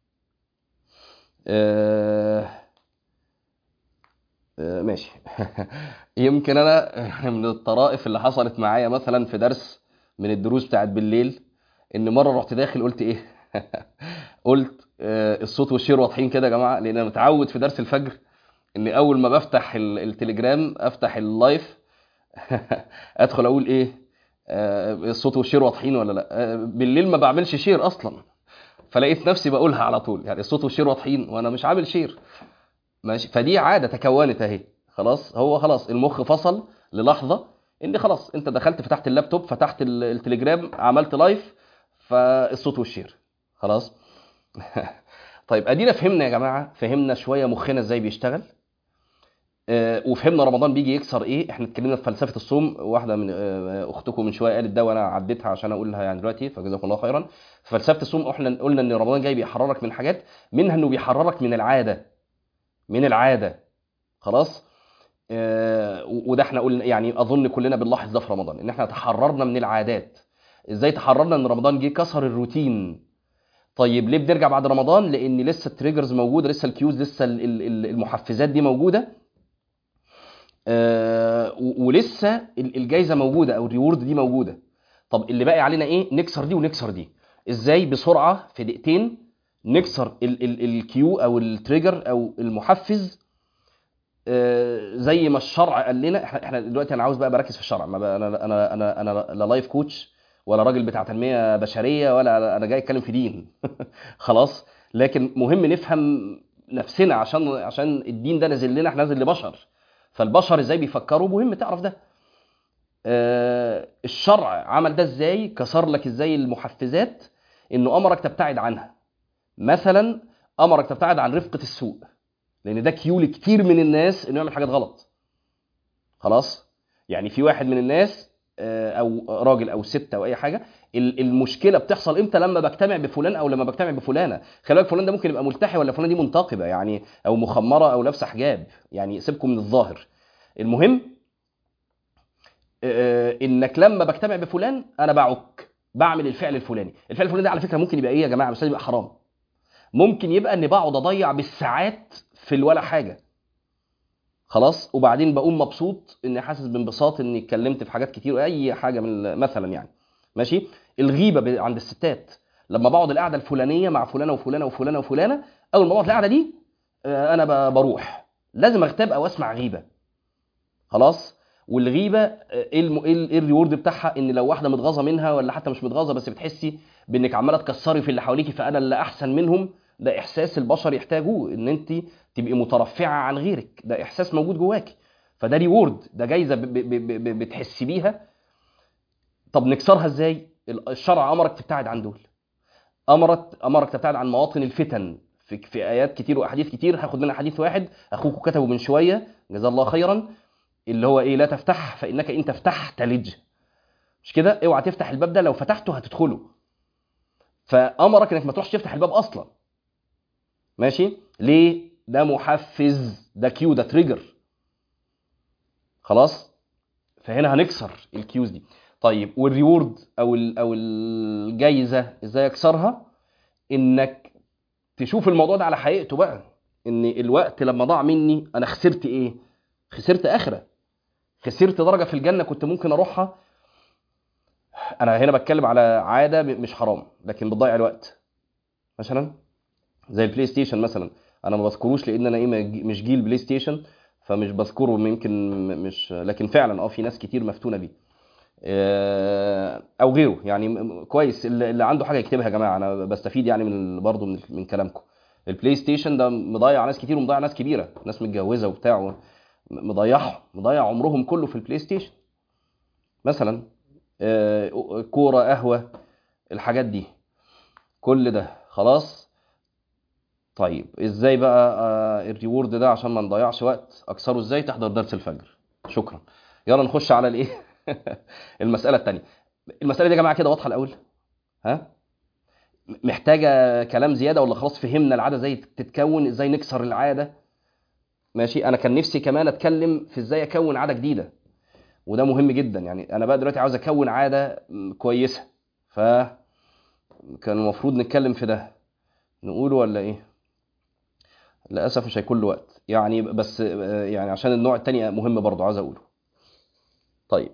آه... آه ماشي يمكن انا من الطرائف اللي حصلت معايا مثلا في درس من الدروس بتاعت بالليل ان مره رحت داخل قلت ايه قلت آه الصوت والشير واضحين كده يا جماعه لان انا متعود في درس الفجر ان اول ما بفتح ال- التليجرام افتح اللايف ادخل اقول ايه آه، الصوت والشير واضحين ولا لا آه، بالليل ما بعملش شير اصلا فلقيت نفسي بقولها على طول يعني الصوت والشير واضحين وانا مش عامل شير ماشي فدي عاده تكونت اهي خلاص هو خلاص المخ فصل للحظه ان خلاص انت دخلت فتحت اللابتوب فتحت ال- التليجرام عملت لايف فالصوت والشير خلاص طيب ادينا فهمنا يا جماعه فهمنا شويه مخنا ازاي بيشتغل آه، وفهمنا رمضان بيجي يكسر ايه احنا اتكلمنا في فلسفه الصوم واحده من آه، اختكم من شويه قالت ده وانا عديتها عشان اقولها يعني دلوقتي فجزاكم الله خيرا فلسفه الصوم احنا قلنا ان رمضان جاي بيحررك من حاجات منها انه بيحررك من العاده من العاده خلاص آه، وده احنا قلنا يعني اظن كلنا بنلاحظ ده في رمضان ان احنا تحررنا من العادات ازاي تحررنا ان رمضان جه كسر الروتين طيب ليه بنرجع بعد رمضان لان لسه التريجرز موجوده لسه الكيوز لسه ال- ال- ال- المحفزات دي موجوده آه، و- ولسه ال- الجايزه موجوده او الريورد دي موجوده طب اللي باقي علينا ايه نكسر دي ونكسر دي ازاي بسرعه في دقيقتين نكسر ال- ال- الكيو او التريجر او المحفز آه، زي ما الشرع قال لنا احنا احنا دلوقتي انا عاوز بقى بركز في الشرع ما بقى انا انا انا انا لا لايف كوتش ولا راجل بتاع تنميه بشريه ولا انا جاي اتكلم في دين خلاص لكن مهم نفهم نفسنا عشان عشان الدين ده نازل لنا احنا نازل لبشر فالبشر ازاي بيفكروا مهم تعرف ده آه، الشرع عمل ده ازاي كسر لك ازاي المحفزات انه امرك تبتعد عنها مثلا امرك تبتعد عن رفقه السوء لان ده كيو لكتير من الناس انه يعمل حاجات غلط خلاص يعني في واحد من الناس آه، او راجل او ست او اي حاجه ال- المشكله بتحصل امتى لما بجتمع بفلان او لما بجتمع بفلانه خلي بالك فلان ده ممكن يبقى ملتحي ولا فلان دي منتقبه يعني او مخمره او لابسه حجاب يعني سيبكم من الظاهر المهم آه، انك لما بجتمع بفلان انا بعك بعمل الفعل الفلاني الفعل الفلاني ده على فكره ممكن يبقى ايه يا جماعه مش لازم يبقى حرام ممكن يبقى اني بقعد اضيع بالساعات في الولا حاجه خلاص وبعدين بقوم مبسوط اني حاسس بانبساط اني اتكلمت في حاجات كتير اي حاجه من مثلا يعني ماشي الغيبه ب- عند الستات لما بقعد القعده الفلانيه مع فلانه وفلانه وفلانه وفلانه اول ما بقعد القعده دي آه، انا ب- بروح لازم اغتاب او اسمع غيبه خلاص والغيبه آه، ايه الم... ايه ال- إيه الريورد بتاعها ان لو واحده متغاظه منها ولا حتى مش متغاظه بس بتحسي بانك عماله تكسري في اللي حواليكي فانا اللي احسن منهم ده احساس البشر يحتاجوه ان انت تبقي مترفعه عن غيرك ده احساس موجود جواكي فده ريورد ده جايزه ب... ب... ب... ب... بتحسي بيها طب نكسرها ازاي ال- الشرع امرك تبتعد عن دول امرك امرك تبتعد عن مواطن الفتن في في ايات كتير واحاديث كتير هاخد منها حديث واحد اخوكم كتبه من شويه جزاه الله خيرا اللي هو ايه لا تفتح فانك ان تفتح تلج مش كده اوعى تفتح الباب ده لو فتحته هتدخله فامرك انك ما تروحش تفتح الباب اصلا ماشي ليه ده محفز ده كيو ده تريجر خلاص فهنا هنكسر الكيوز دي طيب والريورد او ال او الجايزه ازاي اكسرها انك تشوف الموضوع ده على حقيقته بقى ان الوقت لما ضاع مني انا خسرت ايه خسرت اخره خسرت درجه في الجنه كنت ممكن اروحها انا هنا بتكلم على عاده مش حرام لكن بتضيع الوقت مثلا زي البلاي ستيشن مثلا انا ما بذكروش لان انا ايه مش جيل بلاي ستيشن فمش بذكره يمكن مش لكن فعلا اه في ناس كتير مفتونه بيه آه، او غيره يعني م- كويس اللي اللي عنده حاجه يكتبها يا جماعه انا بستفيد يعني من برضه من, من كلامكم البلاي ستيشن ده مضيع ناس كتير ومضيع ناس كبيره ناس متجوزه وبتاع و- مضيعهم مضيع عمرهم كله في البلاي ستيشن مثلا آه، كوره قهوه الحاجات دي كل ده خلاص طيب ازاي بقى آه، الريورد ده عشان ما نضيعش وقت اكسره ازاي تحضر درس الفجر شكرا يلا نخش على الايه المساله الثانيه المساله دي يا جماعه كده واضحه الاول ها محتاجه كلام زياده ولا خلاص فهمنا العاده ازاي تتكون ازاي نكسر العاده ماشي انا كان نفسي كمان اتكلم في ازاي اكون عاده جديده وده مهم جدا يعني انا بقى دلوقتي عاوز اكون عاده م، كويسه ف كان المفروض نتكلم في ده نقوله ولا ايه للاسف مش هيكون له وقت يعني بس آه، يعني عشان النوع التاني مهم برضه عاوز اقوله طيب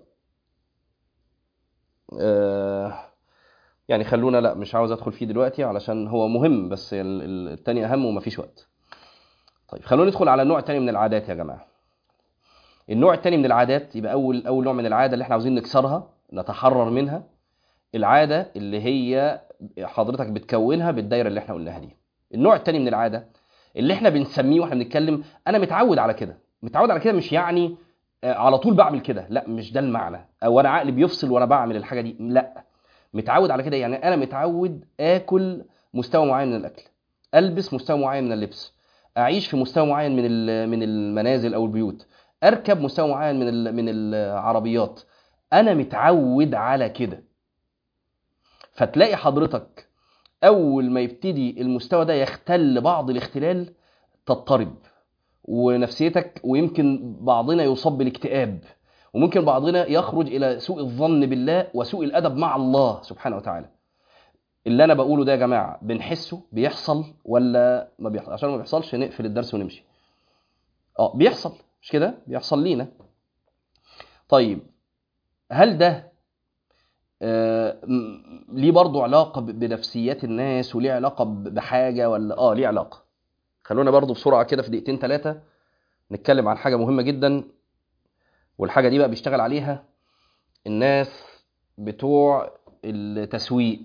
آه، يعني خلونا لا مش عاوز ادخل فيه دلوقتي علشان هو مهم بس ال- ال- التاني اهم ومفيش وقت طيب خلونا ندخل على النوع الثاني من العادات يا جماعه النوع الثاني من العادات يبقى اول اول نوع من العاده اللي احنا عاوزين نكسرها نتحرر منها العاده اللي هي حضرتك بتكونها بالدايره اللي احنا قلناها دي النوع الثاني من العاده اللي احنا بنسميه واحنا بنتكلم انا متعود على كده متعود على كده مش يعني آه، على طول بعمل كده لا مش ده المعنى او انا عقلي بيفصل وانا بعمل الحاجه دي لا متعود على كده يعني انا متعود اكل مستوى معين من الاكل البس مستوى معين من اللبس اعيش في مستوى معين من ال- من المنازل او البيوت اركب مستوى معين من ال- من العربيات انا متعود على كده فتلاقي حضرتك اول ما يبتدي المستوى ده يختل بعض الاختلال تضطرب ونفسيتك ويمكن بعضنا يصاب بالاكتئاب وممكن بعضنا يخرج الى سوء الظن بالله وسوء الادب مع الله سبحانه وتعالى اللي انا بقوله ده يا جماعه بنحسه بيحصل ولا ما بيحصل عشان ما بيحصلش نقفل الدرس ونمشي اه بيحصل مش كده بيحصل لينا طيب هل ده آه، م- ليه برضو علاقة ب- بنفسيات الناس وليه علاقة ب- بحاجة ولا اه ليه علاقة خلونا برضو بسرعة كده في دقيقتين ثلاثة نتكلم عن حاجة مهمة جدا والحاجة دي بقى بيشتغل عليها الناس بتوع التسويق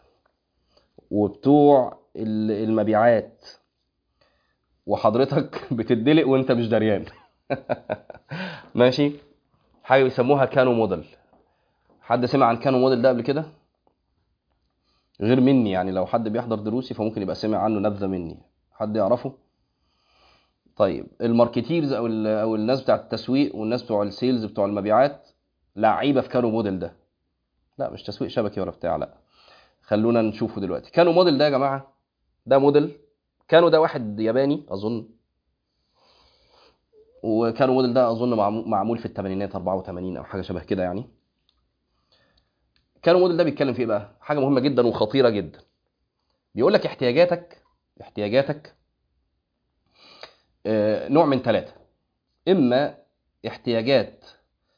وبتوع ال- المبيعات وحضرتك بتدلق وانت مش دريان ماشي حاجة بيسموها كانو موديل حد سمع عن كانو موديل ده قبل كده غير مني يعني لو حد بيحضر دروسي فممكن يبقى سمع عنه نبذة مني حد يعرفه طيب الماركتيرز او ال- او الناس بتاع التسويق والناس بتوع السيلز بتوع المبيعات لعيبه في كانو موديل ده لا مش تسويق شبكي ولا بتاع لا خلونا نشوفه دلوقتي كانو موديل ده يا جماعه ده موديل كانو ده واحد ياباني اظن وكانو موديل ده اظن معمو- معمول في الثمانينات 84 او حاجه شبه كده يعني كانو موديل ده بيتكلم في ايه بقى حاجه مهمه جدا وخطيره جدا بيقول لك احتياجاتك احتياجاتك آه، نوع من ثلاثه اما احتياجات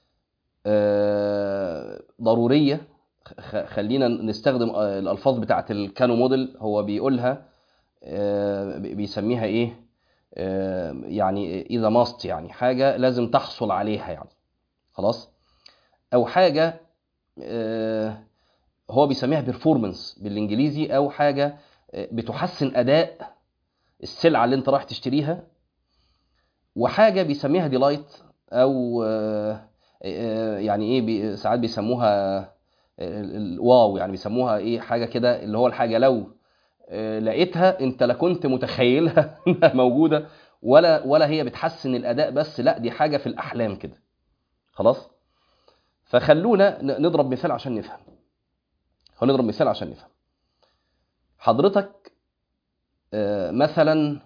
آه، ضروريه خ- خلينا نستخدم آه، الالفاظ بتاعت الكانو موديل هو بيقولها آه، بي- بيسميها ايه آه، يعني اذا ماست يعني حاجه لازم تحصل عليها يعني خلاص او حاجه آه، هو بيسميها بيرفورمانس بالانجليزي او حاجه آه، بتحسن اداء السلعه اللي انت رايح تشتريها وحاجه بيسميها ديلايت او آه، آه، يعني ايه بي ساعات بيسموها آه، الواو يعني بيسموها ايه حاجه كده اللي هو الحاجه لو آه، لقيتها انت لا كنت متخيلها انها موجوده ولا ولا هي بتحسن الاداء بس لا دي حاجه في الاحلام كده خلاص فخلونا ن- نضرب مثال عشان نفهم هنضرب مثال عشان نفهم حضرتك آه، مثلا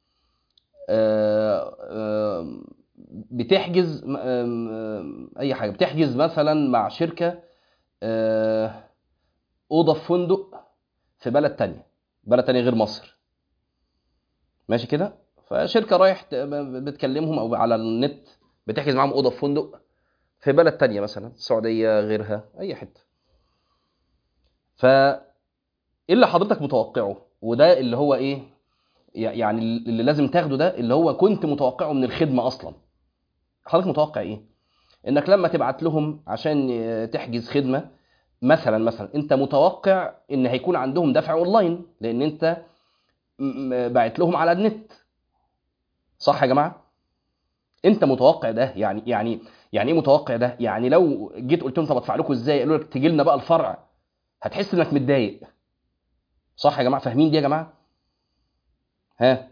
آه، آه، بتحجز م- آم، آم، اي حاجه بتحجز مثلا مع شركه آه، اوضه في فندق في بلد تانية بلد تانية غير مصر ماشي كده فشركه رايح ت- ب- بتكلمهم او على النت بتحجز معاهم اوضه في فندق في بلد تانية مثلا السعوديه غيرها اي حته ف ايه اللي حضرتك متوقعه وده اللي هو ايه يع- يعني اللي لازم تاخده ده اللي هو كنت متوقعه من الخدمه اصلا حضرتك متوقع ايه انك لما تبعت لهم عشان آه، تحجز خدمه مثلا مثلا انت متوقع ان هيكون عندهم دفع اونلاين لان انت م- م- باعت لهم على النت صح يا جماعه انت متوقع ده يعني يعني يعني ايه متوقع ده يعني لو جيت قلت لهم طب ادفع لكم ازاي قالوا لك تيجي لنا بقى الفرع هتحس انك متضايق صح يا جماعه فاهمين دي يا جماعه ها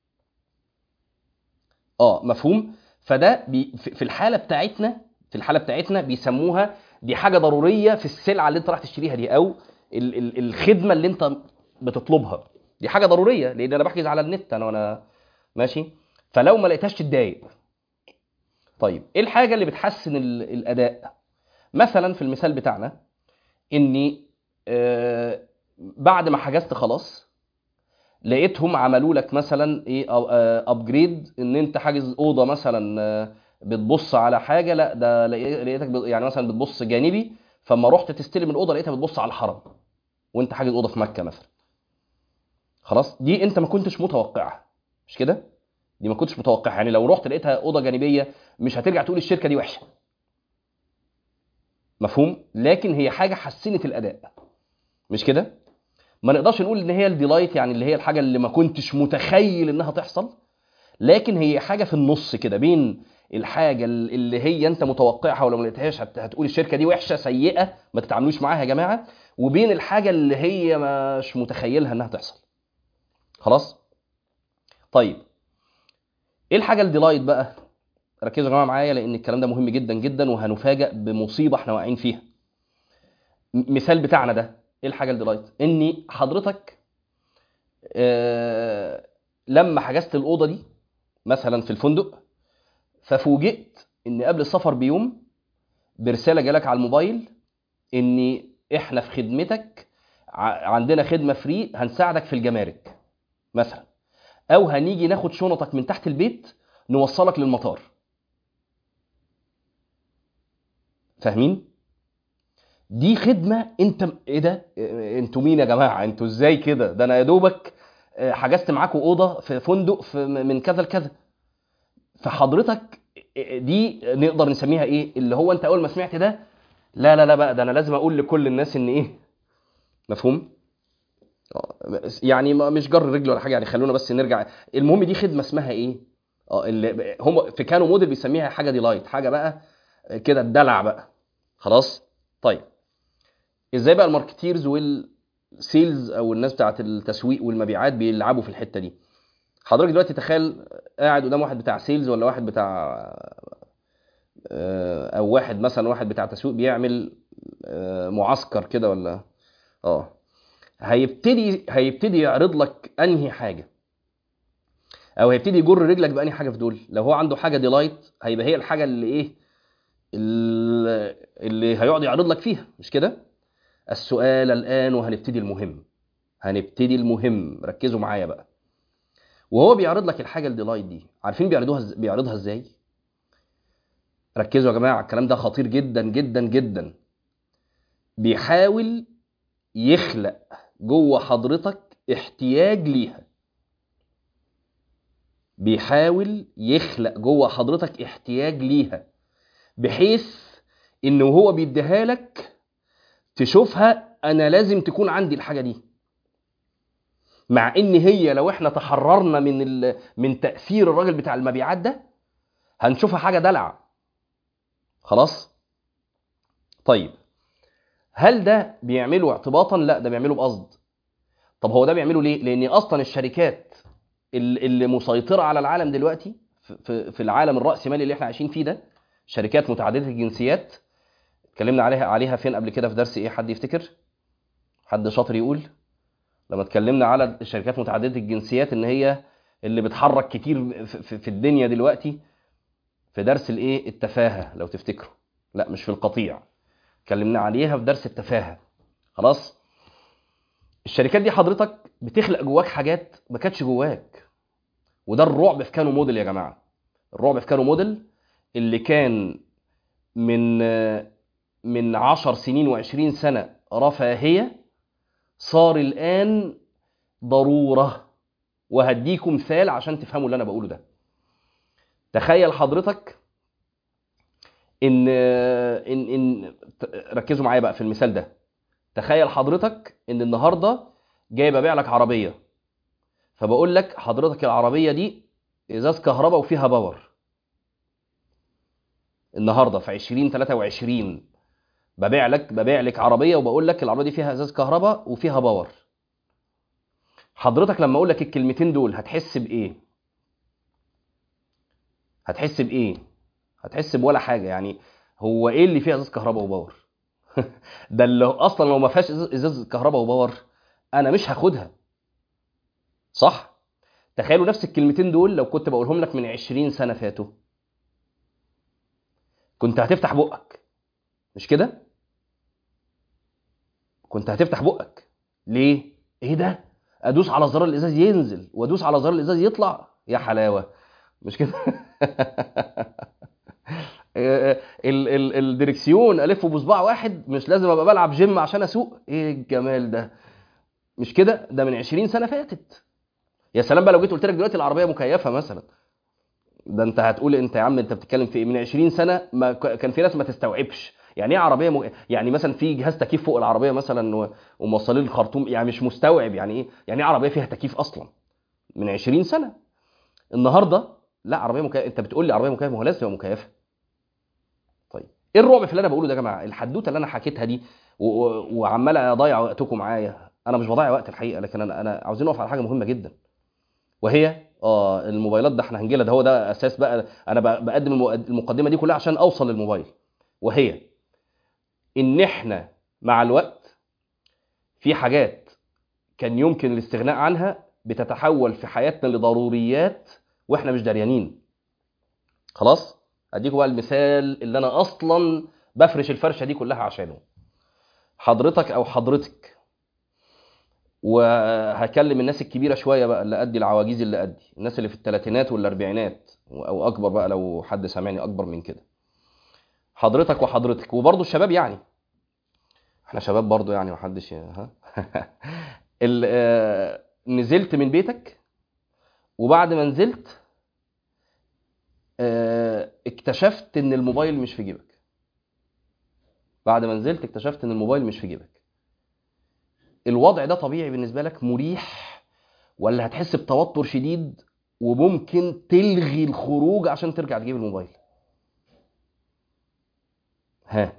اه مفهوم فده بي في في الحاله بتاعتنا في الحاله بتاعتنا بيسموها دي حاجه ضروريه في السلعه اللي انت رايح تشتريها دي او ال ال الخدمه اللي انت بتطلبها دي حاجه ضروريه لان انا بحجز على النت انا وانا ماشي فلو ما لقيتهاش تتضايق طيب ايه الحاجه اللي بتحسن ال الاداء مثلا في المثال بتاعنا اني آه بعد ما حجزت خلاص لقيتهم عملوا لك مثلا ايه ابجريد ان انت حاجز اوضه مثلا آه، بتبص على حاجه لا ده لقي- لقيتك بت- يعني مثلا بتبص جانبي فما رحت تستلم الاوضه لقيتها بتبص على الحرم وانت حاجز اوضه في مكه مثلا خلاص دي انت ما كنتش متوقعها مش كده دي ما كنتش متوقعها يعني لو رحت لقيتها اوضه جانبيه مش هترجع تقول الشركه دي وحشه مفهوم لكن هي حاجه حسنت الاداء مش كده ما نقدرش نقول ان هي الديلايت يعني اللي هي الحاجه اللي ما كنتش متخيل انها تحصل لكن هي حاجه في النص كده بين الحاجه اللي هي انت متوقعها ولو ما لقيتهاش هت- هتقول الشركه دي وحشه سيئه ما تتعاملوش معاها يا جماعه وبين الحاجه اللي هي مش متخيلها انها تحصل خلاص طيب ايه الحاجه الديلايت بقى ركزوا يا جماعه معايا لان الكلام ده مهم جدا جدا وهنفاجئ بمصيبه احنا واقعين فيها م- مثال بتاعنا ده ايه الحاجه الديلايت اني حضرتك آه لما حجزت الاوضه دي مثلا في الفندق ففوجئت ان قبل السفر بيوم برساله جالك على الموبايل ان احنا في خدمتك ع- عندنا خدمه فري هنساعدك في الجمارك مثلا او هنيجي ناخد شنطك من تحت البيت نوصلك للمطار فاهمين دي خدمه انت ايه ده إيه- انتوا مين يا جماعه انتوا ازاي كده ده انا يا دوبك آه، حجزت معاكم اوضه في فندق في من كذا لكذا فحضرتك دي نقدر نسميها ايه اللي هو انت اول ما سمعت ده لا لا لا بقى ده انا لازم اقول لكل الناس ان ايه مفهوم آه، يعني ما- مش جر رجل ولا حاجه يعني خلونا بس نرجع المهم دي خدمه اسمها ايه اه اللي هم في كانوا موديل بيسميها حاجه ديلايت حاجه بقى كده الدلع بقى خلاص طيب ازاي بقى الماركتيرز والسيلز او الناس بتاعت التسويق والمبيعات بيلعبوا في الحته دي حضرتك دلوقتي تخيل قاعد قدام واحد بتاع سيلز ولا واحد بتاع آه، او واحد مثلا واحد بتاع تسويق بيعمل آه، معسكر كده ولا اه هيبتدي هيبتدي يعرض لك انهي حاجه او هيبتدي يجر رجلك بانهي حاجه في دول لو هو عنده حاجه ديلايت هيبقى هي الحاجه اللي ايه اللي اللي هيقعد يعرض لك فيها مش كده السؤال الان وهنبتدي المهم هنبتدي المهم ركزوا معايا بقى وهو بيعرض لك الحاجه الديلايت دي عارفين بيعرضوها إز- بيعرضها ازاي ركزوا يا جماعه الكلام ده خطير جدا جدا جدا بيحاول يخلق جوه حضرتك احتياج ليها بيحاول يخلق جوه حضرتك احتياج ليها بحيث انه هو بيديها لك تشوفها انا لازم تكون عندي الحاجه دي مع ان هي لو احنا تحررنا من ال... من تاثير الراجل بتاع المبيعات ده هنشوفها حاجه دلع خلاص طيب هل ده بيعمله اعتباطا لا ده بيعمله بقصد طب هو ده بيعمله ليه لان اصلا الشركات ال- اللي مسيطره على العالم دلوقتي في- في في العالم الراسمالي اللي احنا عايشين فيه ده شركات متعدده الجنسيات اتكلمنا عليها عليها فين قبل كده في درس ايه حد يفتكر حد شاطر يقول لما اتكلمنا على الشركات متعدده الجنسيات ان هي اللي بتحرك كتير في- في في الدنيا دلوقتي في درس الايه التفاهه لو تفتكروا لا مش في القطيع اتكلمنا عليها في درس التفاهه خلاص الشركات دي حضرتك بتخلق جواك حاجات ما كانتش جواك وده الرعب في كانو موديل يا جماعه الرعب في كانو موديل اللي كان من من 10 سنين و20 سنه رفاهيه صار الان ضروره وهديكم مثال عشان تفهموا اللي انا بقوله ده تخيل حضرتك ان ان ان ركزوا معايا بقى في المثال ده تخيل حضرتك ان النهارده جاي ببيع لك عربيه فبقول لك حضرتك العربيه دي ازاز كهرباء وفيها باور النهارده في 2023 ببيع لك ببيع لك عربيه وبقول لك العربيه دي فيها ازاز كهرباء وفيها باور حضرتك لما اقول لك الكلمتين دول هتحس بايه هتحس بايه هتحس بولا حاجه يعني هو ايه اللي فيه ازاز كهرباء وباور ده اللي اصلا لو ما فيهاش إزاز- ازاز كهرباء وباور انا مش هاخدها صح تخيلوا نفس الكلمتين دول لو كنت بقولهم لك من 20 سنه فاتوا كنت هتفتح بقك مش كده كنت هتفتح بقك ليه ايه ده ادوس على زرار الازاز ينزل وادوس على زرار الازاز يطلع يا حلاوه مش كده ال ال الدركسيون الفه بصباع واحد مش لازم ابقى بلعب جيم عشان اسوق ايه الجمال ده مش كده ده من 20 سنه فاتت يا سلام بقى لو جيت قلت لك دلوقتي العربيه مكيفه مثلا ده انت هتقول انت يا عم انت بتتكلم في ايه من 20 سنه ما ك- كان في ناس ما تستوعبش يعني ايه عربيه م... يعني مثلا في جهاز تكييف فوق العربيه مثلا و... وموصلين الخرطوم يعني مش مستوعب يعني ايه يعني ايه عربيه فيها تكييف اصلا من 20 سنه النهارده لا عربيه مكيفه انت بتقول لي عربيه مكيفه ما هو لازم تبقى مكيفه طيب ايه الرعب في اللي انا بقوله ده يا جماعه الحدوته اللي انا حكيتها دي و... و... وعمال اضيع وقتكم معايا انا مش بضيع وقت الحقيقه لكن انا انا عاوزين نقف على حاجه مهمه جدا وهي اه الموبايلات ده احنا هنجي لها ده هو ده اساس بقى انا ب- بقدم المو- المقدمه دي كلها عشان اوصل للموبايل وهي ان احنا مع الوقت في حاجات كان يمكن الاستغناء عنها بتتحول في حياتنا لضروريات واحنا مش دريانين خلاص اديكم بقى المثال اللي انا اصلا بفرش الفرشه دي كلها عشانه حضرتك او حضرتك وهكلم الناس الكبيره شويه بقى اللي قدي العواجيز اللي قدي الناس اللي في الثلاثينات والاربعينات او اكبر بقى لو حد سامعني اكبر من كده حضرتك وحضرتك وبرضه الشباب يعني احنا شباب برضه يعني محدش ي- ها ال- آه، نزلت من بيتك وبعد ما نزلت آه، اكتشفت ان الموبايل مش في جيبك بعد ما نزلت اكتشفت ان الموبايل مش في جيبك الوضع ده طبيعي بالنسبه لك مريح ولا هتحس بتوتر شديد وممكن تلغي الخروج عشان ترجع تجيب الموبايل ها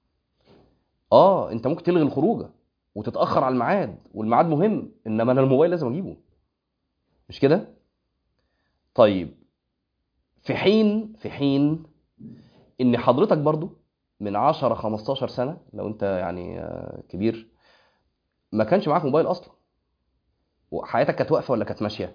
اه انت ممكن تلغي الخروجه وتتاخر على الميعاد والميعاد مهم انما انا الموبايل لازم اجيبه مش كده طيب في حين في حين ان حضرتك برضو من 10 15 سنه لو انت يعني آه، كبير ما كانش معاك موبايل اصلا وحياتك كانت واقفه ولا كانت ماشيه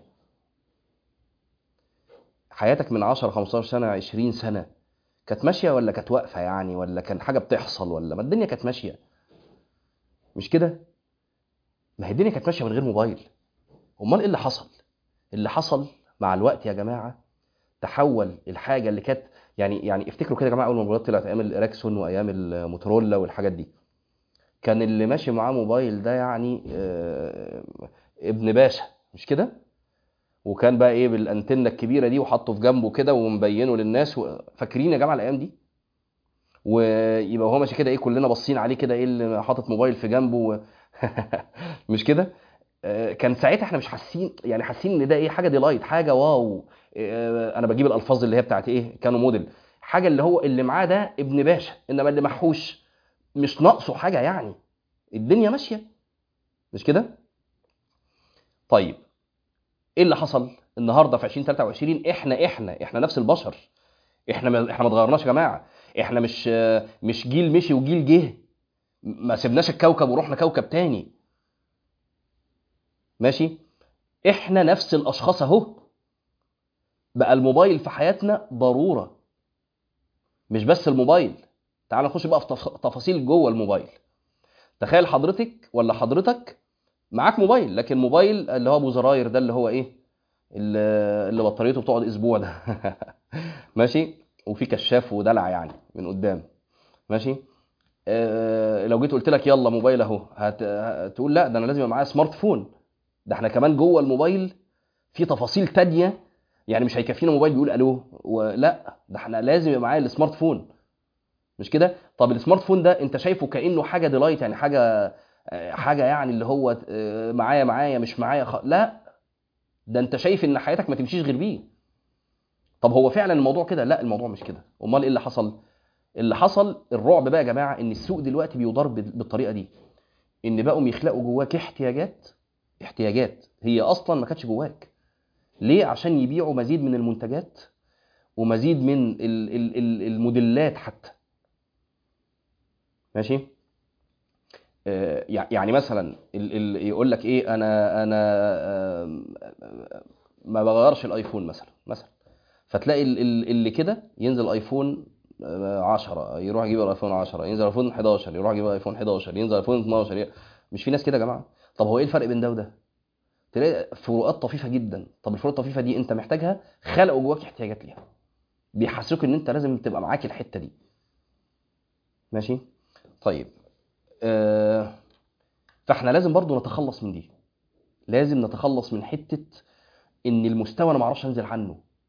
حياتك من 10 15 سنه 20 سنه كانت ماشيه ولا كانت واقفه يعني ولا كان حاجه بتحصل ولا ما الدنيا كانت ماشيه مش كده ما هي الدنيا كانت ماشيه من غير موبايل امال ايه اللي حصل اللي حصل مع الوقت يا جماعه تحول الحاجه اللي كانت يعني يعني افتكروا كده يا جماعه اول ما الموبايلات طلعت ايام الاريكسون وايام الموتورولا والحاجات دي كان اللي ماشي معاه موبايل ده يعني آه، ابن باشا مش كده وكان بقى ايه بالانتنه الكبيره دي وحطه في جنبه كده ومبينه للناس و... فاكرين يا جماعه الايام دي ويبقى هو ماشي كده ايه كلنا باصين عليه كده ايه اللي حاطط موبايل في جنبه و... مش كده آه، كان ساعتها احنا مش حاسين يعني حاسين ان ده ايه حاجه ديلايت حاجه واو آه، انا بجيب الالفاظ اللي هي بتاعت ايه كانوا موديل حاجه اللي هو اللي معاه ده ابن باشا انما اللي محوش مش ناقصه حاجه يعني الدنيا ماشيه مش كده طيب ايه اللي حصل النهارده في 2023 احنا احنا احنا نفس البشر احنا ما احنا ما اتغيرناش يا جماعه احنا مش مش جيل مشي وجيل جه ما سيبناش الكوكب ورحنا كوكب تاني ماشي احنا نفس الاشخاص اهو بقى الموبايل في حياتنا ضروره مش بس الموبايل تعال نخش بقى في تف- تفاصيل جوه الموبايل تخيل حضرتك ولا حضرتك معاك موبايل لكن موبايل اللي هو ابو زراير ده اللي هو ايه اللي اللي بطاريته بتقعد اسبوع ده ماشي وفي كشاف ودلع يعني من قدام ماشي آه لو جيت قلت لك يلا موبايل اهو هت... هتقول لا ده انا لازم يبقى معايا سمارت فون ده احنا كمان جوه الموبايل في تفاصيل تانية يعني مش هيكفينا موبايل بيقول الو ولا ده احنا لازم يبقى معايا السمارت فون مش كده طب السمارت فون ده انت شايفه كانه حاجه ديلايت يعني حاجه آه، حاجه يعني اللي هو آه، معايا معايا مش معايا خ... لا ده انت شايف ان حياتك ما تمشيش غير بيه طب هو فعلا الموضوع كده لا الموضوع مش كده امال ايه اللي حصل اللي حصل الرعب بقى يا جماعه ان السوق دلوقتي بيدار بال- بالطريقه دي ان بقوا يخلقوا جواك احتياجات احتياجات هي اصلا ما كانتش جواك ليه عشان يبيعوا مزيد من المنتجات ومزيد من ال- ال- ال- الموديلات حتى ماشي آه، يع- يعني مثلا ال- ال- يقول لك ايه انا انا آم، ما بغيرش الايفون مثلا مثلا فتلاقي ال- ال- اللي كده ينزل ايفون آه، 10 يروح يجيب الايفون 10 ينزل ايفون 11 يروح يجيب ايفون 11 ينزل ايفون 12 ي- مش في ناس كده يا جماعه طب هو ايه الفرق بين ده وده تلاقي فروقات طفيفه جدا طب الفروق الطفيفه دي انت محتاجها خلقوا جواك احتياجات ليها بيحسسوك ان انت لازم تبقى معاك الحته دي ماشي طيب آه فاحنا لازم برضو نتخلص من دي لازم نتخلص من حته ان المستوى انا ما اعرفش انزل عنه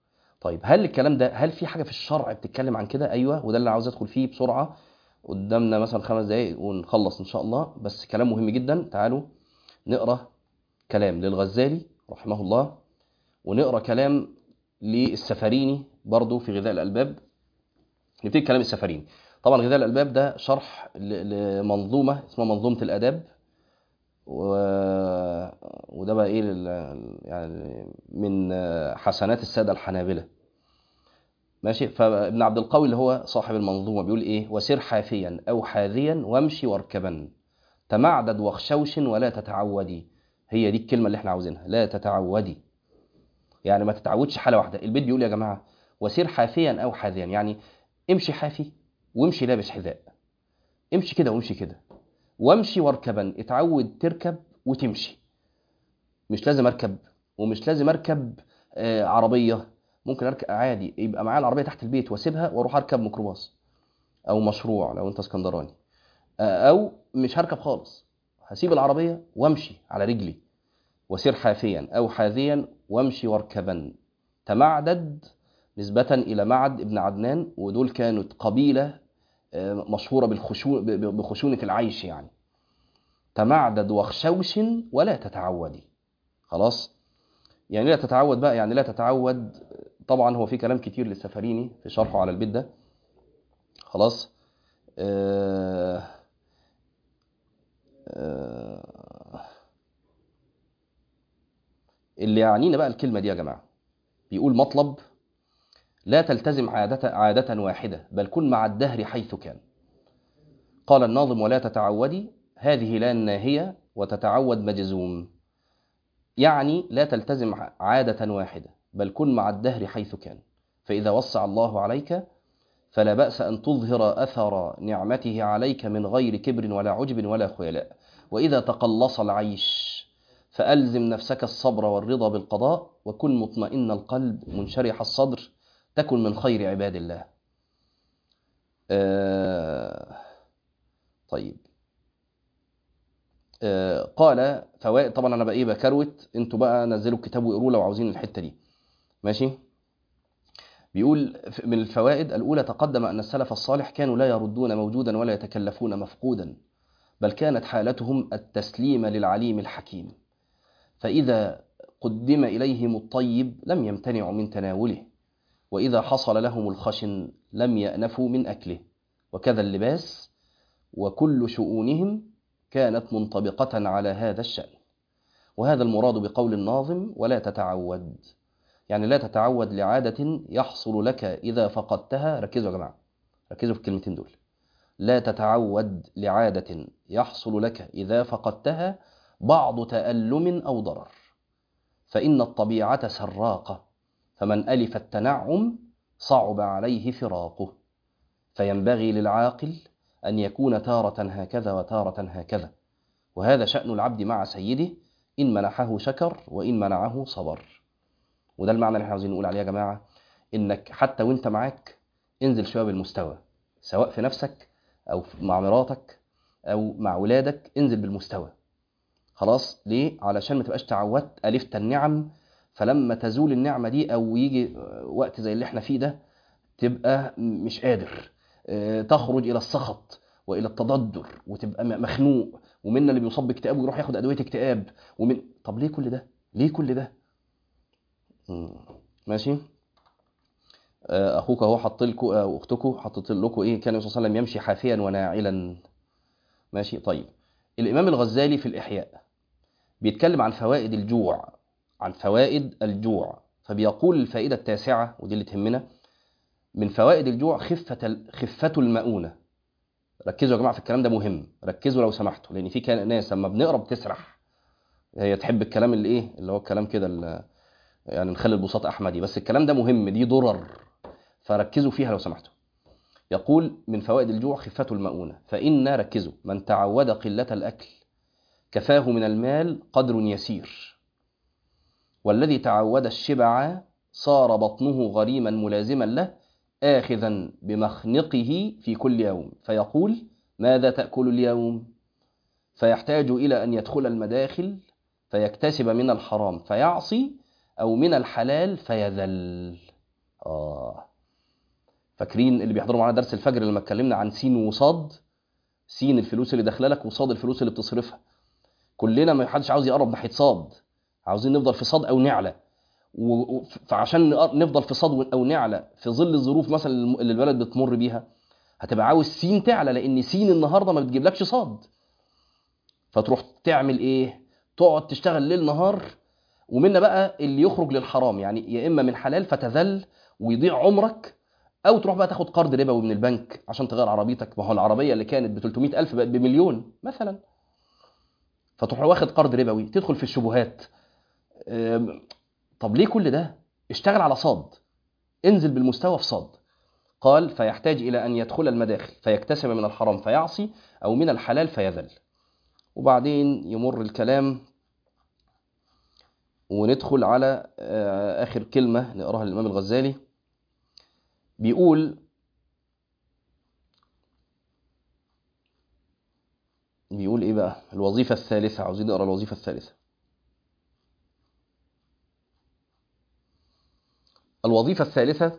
طيب هل الكلام ده هل في حاجه في الشرع بتتكلم عن كده ايوه وده اللي عاوز ادخل فيه بسرعه قدامنا مثلا خمس دقايق ونخلص ان شاء الله بس كلام مهم جدا تعالوا نقرا كلام للغزالي رحمه الله ونقرا كلام للسفريني برضه في غذاء الالباب نبتدي كلام السفريني طبعا غذاء الالباب ده شرح ل- لمنظومه اسمها منظومه الاداب و... وده بقى ايه لل... يعني من حسنات الساده الحنابله ماشي فابن عبد القوي اللي هو صاحب المنظومه بيقول ايه وسر حافيا او حاذيا وامشي واركبا تمعدد واخشوش ولا تتعودي هي دي الكلمه اللي احنا عاوزينها لا تتعودي يعني ما تتعودش حاله واحده البيت بيقول يا جماعه وسير حافيا او حاذيا يعني امشي حافي وامشي لابس حذاء امشي كده وامشي كده وامشي واركبا اتعود تركب وتمشي مش لازم اركب ومش لازم اركب آه، عربيه ممكن اركب عادي يبقى معايا العربيه تحت البيت واسيبها واروح اركب ميكروباص او مشروع لو انت اسكندراني آه، او مش هركب خالص هسيب العربيه وامشي على رجلي وسير حافيا او حاذيا وامشي واركبا تمعدد نسبة إلى معد ابن عدنان ودول كانت قبيلة آه، مشهورة بالخشون ب- بخشونة العيش يعني تمعدد واخشوش ولا تتعودي خلاص يعني لا تتعود بقى يعني لا تتعود طبعا هو في كلام كتير للسفريني في شرحه على البيت ده خلاص آه آه اللي يعنينا بقى الكلمة دي يا جماعة بيقول مطلب لا تلتزم عادة, عادة واحدة بل كن مع الدهر حيث كان قال الناظم ولا تتعودي هذه لا ناهية وتتعود مجزوم يعني لا تلتزم عادة واحدة بل كن مع الدهر حيث كان فإذا وسع الله عليك فلا بأس أن تظهر أثر نعمته عليك من غير كبر ولا عجب ولا خيلاء وإذا تقلص العيش فألزم نفسك الصبر والرضا بالقضاء وكن مطمئن القلب منشرح الصدر تكن من خير عباد الله آه طيب آه قال فوائد طبعا انا بقى ايه بكروت انتوا بقى نزلوا الكتاب وقروا لو عاوزين الحته دي ماشي بيقول من الفوائد الاولى تقدم ان السلف الصالح كانوا لا يردون موجودا ولا يتكلفون مفقودا بل كانت حالتهم التسليم للعليم الحكيم فاذا قدم اليهم الطيب لم يمتنعوا من تناوله وإذا حصل لهم الخشن لم يأنفوا من أكله وكذا اللباس وكل شؤونهم كانت منطبقة على هذا الشأن وهذا المراد بقول الناظم ولا تتعود يعني لا تتعود لعادة يحصل لك إذا فقدتها ركزوا يا جماعة ركزوا في الكلمتين دول لا تتعود لعادة يحصل لك إذا فقدتها بعض تألم أو ضرر فإن الطبيعة سراقة فمن ألف التنعم صعب عليه فراقه فينبغي للعاقل أن يكون تارة هكذا وتارة هكذا وهذا شأن العبد مع سيده إن منحه شكر وإن منعه صبر وده المعنى اللي احنا عاوزين نقول عليه يا جماعة إنك حتى وإنت معاك انزل شوية بالمستوى سواء في نفسك أو مع مراتك أو مع ولادك انزل بالمستوى خلاص ليه؟ علشان ما تبقاش تعودت ألفت النعم فلما تزول النعمة دي أو يجي وقت زي اللي احنا فيه ده تبقى مش قادر تخرج إلى السخط وإلى التضجر وتبقى مخنوق ومنا اللي بيصاب باكتئاب ويروح ياخد أدوية اكتئاب ومن طب ليه كل ده؟ ليه كل ده؟ ماشي أخوك أهو حط لكم أو أختكم حطت لكم إيه كان النبي صلى الله عليه وسلم يمشي حافيا وناعلا ماشي طيب الإمام الغزالي في الإحياء بيتكلم عن فوائد الجوع عن فوائد الجوع فبيقول الفائدة التاسعة ودي اللي تهمنا من فوائد الجوع خفة خفة المؤونة ركزوا يا جماعة في الكلام ده مهم ركزوا لو سمحتوا لأن في كان ناس لما بنقرا بتسرح هي تحب الكلام اللي إيه اللي هو الكلام كده يعني نخلي البساط أحمدي بس الكلام ده مهم دي ضرر فركزوا فيها لو سمحتوا يقول من فوائد الجوع خفة المؤونة فإن ركزوا من تعود قلة الأكل كفاه من المال قدر يسير والذي تعود الشبع صار بطنه غريما ملازما له آخذا بمخنقه في كل يوم فيقول ماذا تأكل اليوم فيحتاج إلى أن يدخل المداخل فيكتسب من الحرام فيعصي أو من الحلال فيذل اه فاكرين اللي بيحضروا معانا درس الفجر لما اتكلمنا عن سين وصاد سين الفلوس اللي داخله لك وصاد الفلوس اللي بتصرفها كلنا ما حدش عاوز يقرب ناحيه صاد عاوزين نفضل في صاد او نعلى و... و- فعشان نقر- نفضل في صاد او نعلى في ظل الظروف مثلا اللي البلد بتمر بيها هتبقى عاوز سين تعلى لان سين النهارده ما بتجيبلكش صاد فتروح تعمل ايه تقعد تشتغل ليل نهار ومنا بقى اللي يخرج للحرام يعني يا اما من حلال فتذل ويضيع عمرك او تروح بقى تاخد قرض ربوي من البنك عشان تغير عربيتك ما هو العربيه اللي كانت ب 300000 بقت بمليون مثلا فتروح واخد قرض ربوي تدخل في الشبهات أم، طب ليه كل ده اشتغل على صاد انزل بالمستوى في صاد قال فيحتاج الى ان يدخل المداخل فيكتسب من الحرام فيعصي او من الحلال فيذل وبعدين يمر الكلام وندخل على آه، آخر كلمة نقراها الإمام الغزالي بيقول بيقول إيه بقى الوظيفة الثالثة عاوزين نقرا الوظيفة الثالثة الوظيفة الثالثة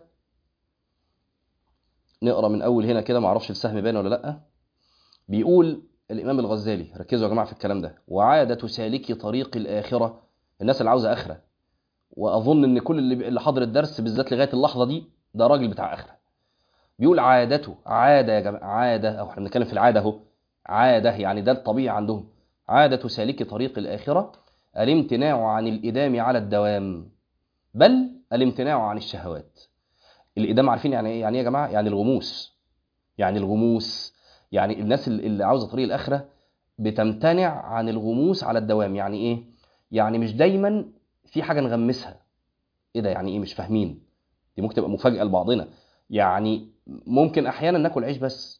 نقرا من أول هنا كده معرفش السهم باين ولا لأ بيقول الإمام الغزالي ركزوا يا جماعة في الكلام ده وعادة سالكي طريق الآخرة الناس اللي عاوزة آخرة وأظن إن كل اللي اللي حاضر الدرس بالذات لغاية اللحظة دي ده راجل بتاع آخرة بيقول عادته عادة يا جماعة عادة أو احنا بنتكلم في العادة أهو عادة يعني ده الطبيعي عندهم عادة سالكي طريق الآخرة الامتناع عن الإدام على الدوام بل الامتناع عن الشهوات الإدام عارفين يعني إيه يعني إيه يا جماعة يعني الغموس يعني الغموس يعني الناس اللي اللي عاوزة طريق الآخرة بتمتنع عن الغموس على الدوام يعني إيه يعني مش دايما في حاجة نغمسها إيه ده يعني إيه مش فاهمين دي ممكن تبقى مفاجأة لبعضنا يعني ممكن أحيانا ناكل عيش بس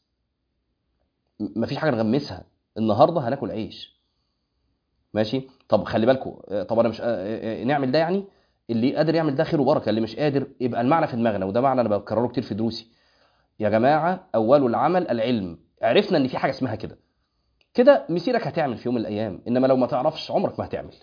م- مفيش حاجة نغمسها النهاردة هناكل عيش ماشي طب خلي بالكم طب انا مش آه، آه، نعمل ده يعني اللي قادر يعمل ده خير وبركه اللي مش قادر يبقى المعنى في دماغنا وده معنى انا بكرره كتير في دروسي يا جماعه اول العمل العلم عرفنا ان في حاجه اسمها كده كده مسيرك هتعمل في يوم من الايام انما لو ما تعرفش عمرك ما هتعمل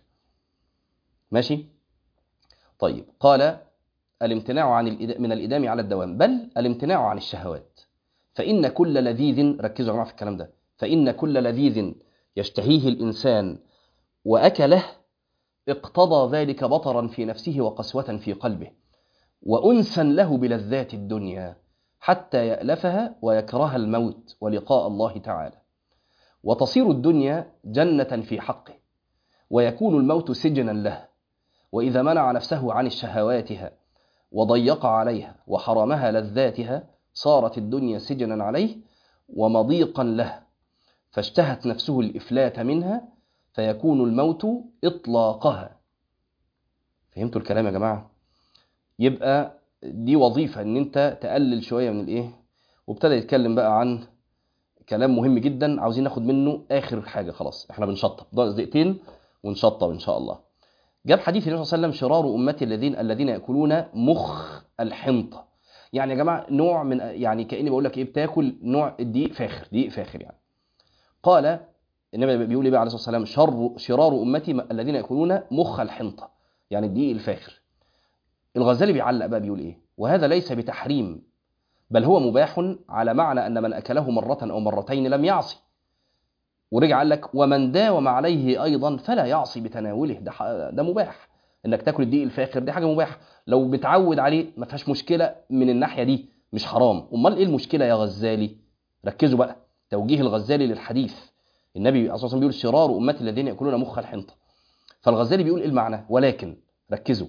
ماشي طيب قال الامتناع عن الإد... من الإدام على الدوام بل الامتناع عن الشهوات فإن كل لذيذ ركزوا يا جماعة في الكلام ده فإن كل لذيذ يشتهيه الإنسان وأكله اقتضى ذلك بطرا في نفسه وقسوة في قلبه وأنسا له بلذات الدنيا حتى يألفها ويكره الموت ولقاء الله تعالى وتصير الدنيا جنة في حقه ويكون الموت سجنا له وإذا منع نفسه عن شهواتها وضيق عليها وحرمها لذاتها صارت الدنيا سجنا عليه ومضيقا له فاشتهت نفسه الإفلات منها فيكون الموت إطلاقها فهمتوا الكلام يا جماعة يبقى دي وظيفة ان انت تقلل شوية من الايه وابتدى يتكلم بقى عن كلام مهم جدا عاوزين ناخد منه اخر حاجة خلاص احنا بنشطب ناقص دقيقتين ونشطب ان شاء الله جاب حديث النبي صلى الله عليه وسلم شرار امتي الذين الذين ياكلون مخ الحنطه يعني يا جماعه نوع من يعني كاني بقول لك ايه بتاكل نوع الدقيق فاخر دقيق فاخر يعني قال النبي بيقول ايه بقى عليه الصلاه والسلام شر شرار امتي الذين ياكلون مخ الحنطه يعني الدقيق الفاخر الغزالي بيعلق بقى بيقول ايه وهذا ليس بتحريم بل هو مباح على معنى ان من اكله مره او مرتين لم يعصي ورجع قال لك ومن داوم عليه ايضا فلا يعصي بتناوله ده ح- ده مباح انك تاكل الدقيق الفاخر دي حاجه مباحه لو بتعود عليه ما فيهاش مشكله من الناحيه دي مش حرام امال ايه المشكله يا غزالي ركزوا بقى توجيه الغزالي للحديث النبي عليه الصلاه والسلام بيقول شرار امتي الذين ياكلون مخ الحنطه فالغزالي بيقول ايه المعنى ولكن ركزوا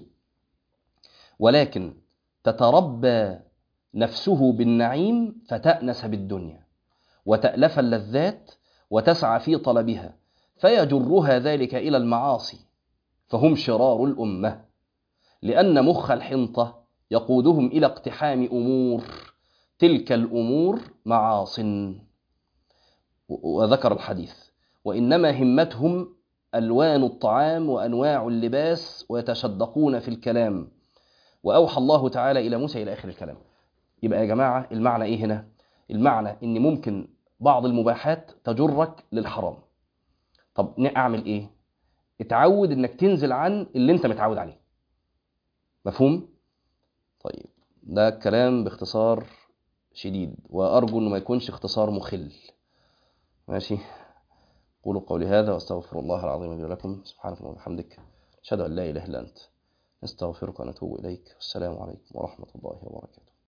ولكن تتربى نفسه بالنعيم فتأنس بالدنيا وتألف اللذات وتسعى في طلبها فيجرها ذلك إلى المعاصي فهم شرار الأمة لأن مخ الحنطة يقودهم إلى اقتحام أمور تلك الأمور معاص وذكر الحديث وإنما همتهم ألوان الطعام وأنواع اللباس ويتشدقون في الكلام وأوحى الله تعالى إلى موسى إلى آخر الكلام يبقى يا جماعة المعنى إيه هنا؟ المعنى إن ممكن بعض المباحات تجرك للحرام طب أعمل إيه؟ اتعود إنك تنزل عن اللي أنت متعود عليه مفهوم؟ طيب ده الكلام باختصار شديد وأرجو إنه ما يكونش اختصار مخل ماشي قولوا قولي هذا واستغفر الله العظيم لي ولكم سبحانك اللهم وبحمدك أشهد أن لا إله إلا أنت نستغفرك ونتوب إليك والسلام عليكم ورحمة الله وبركاته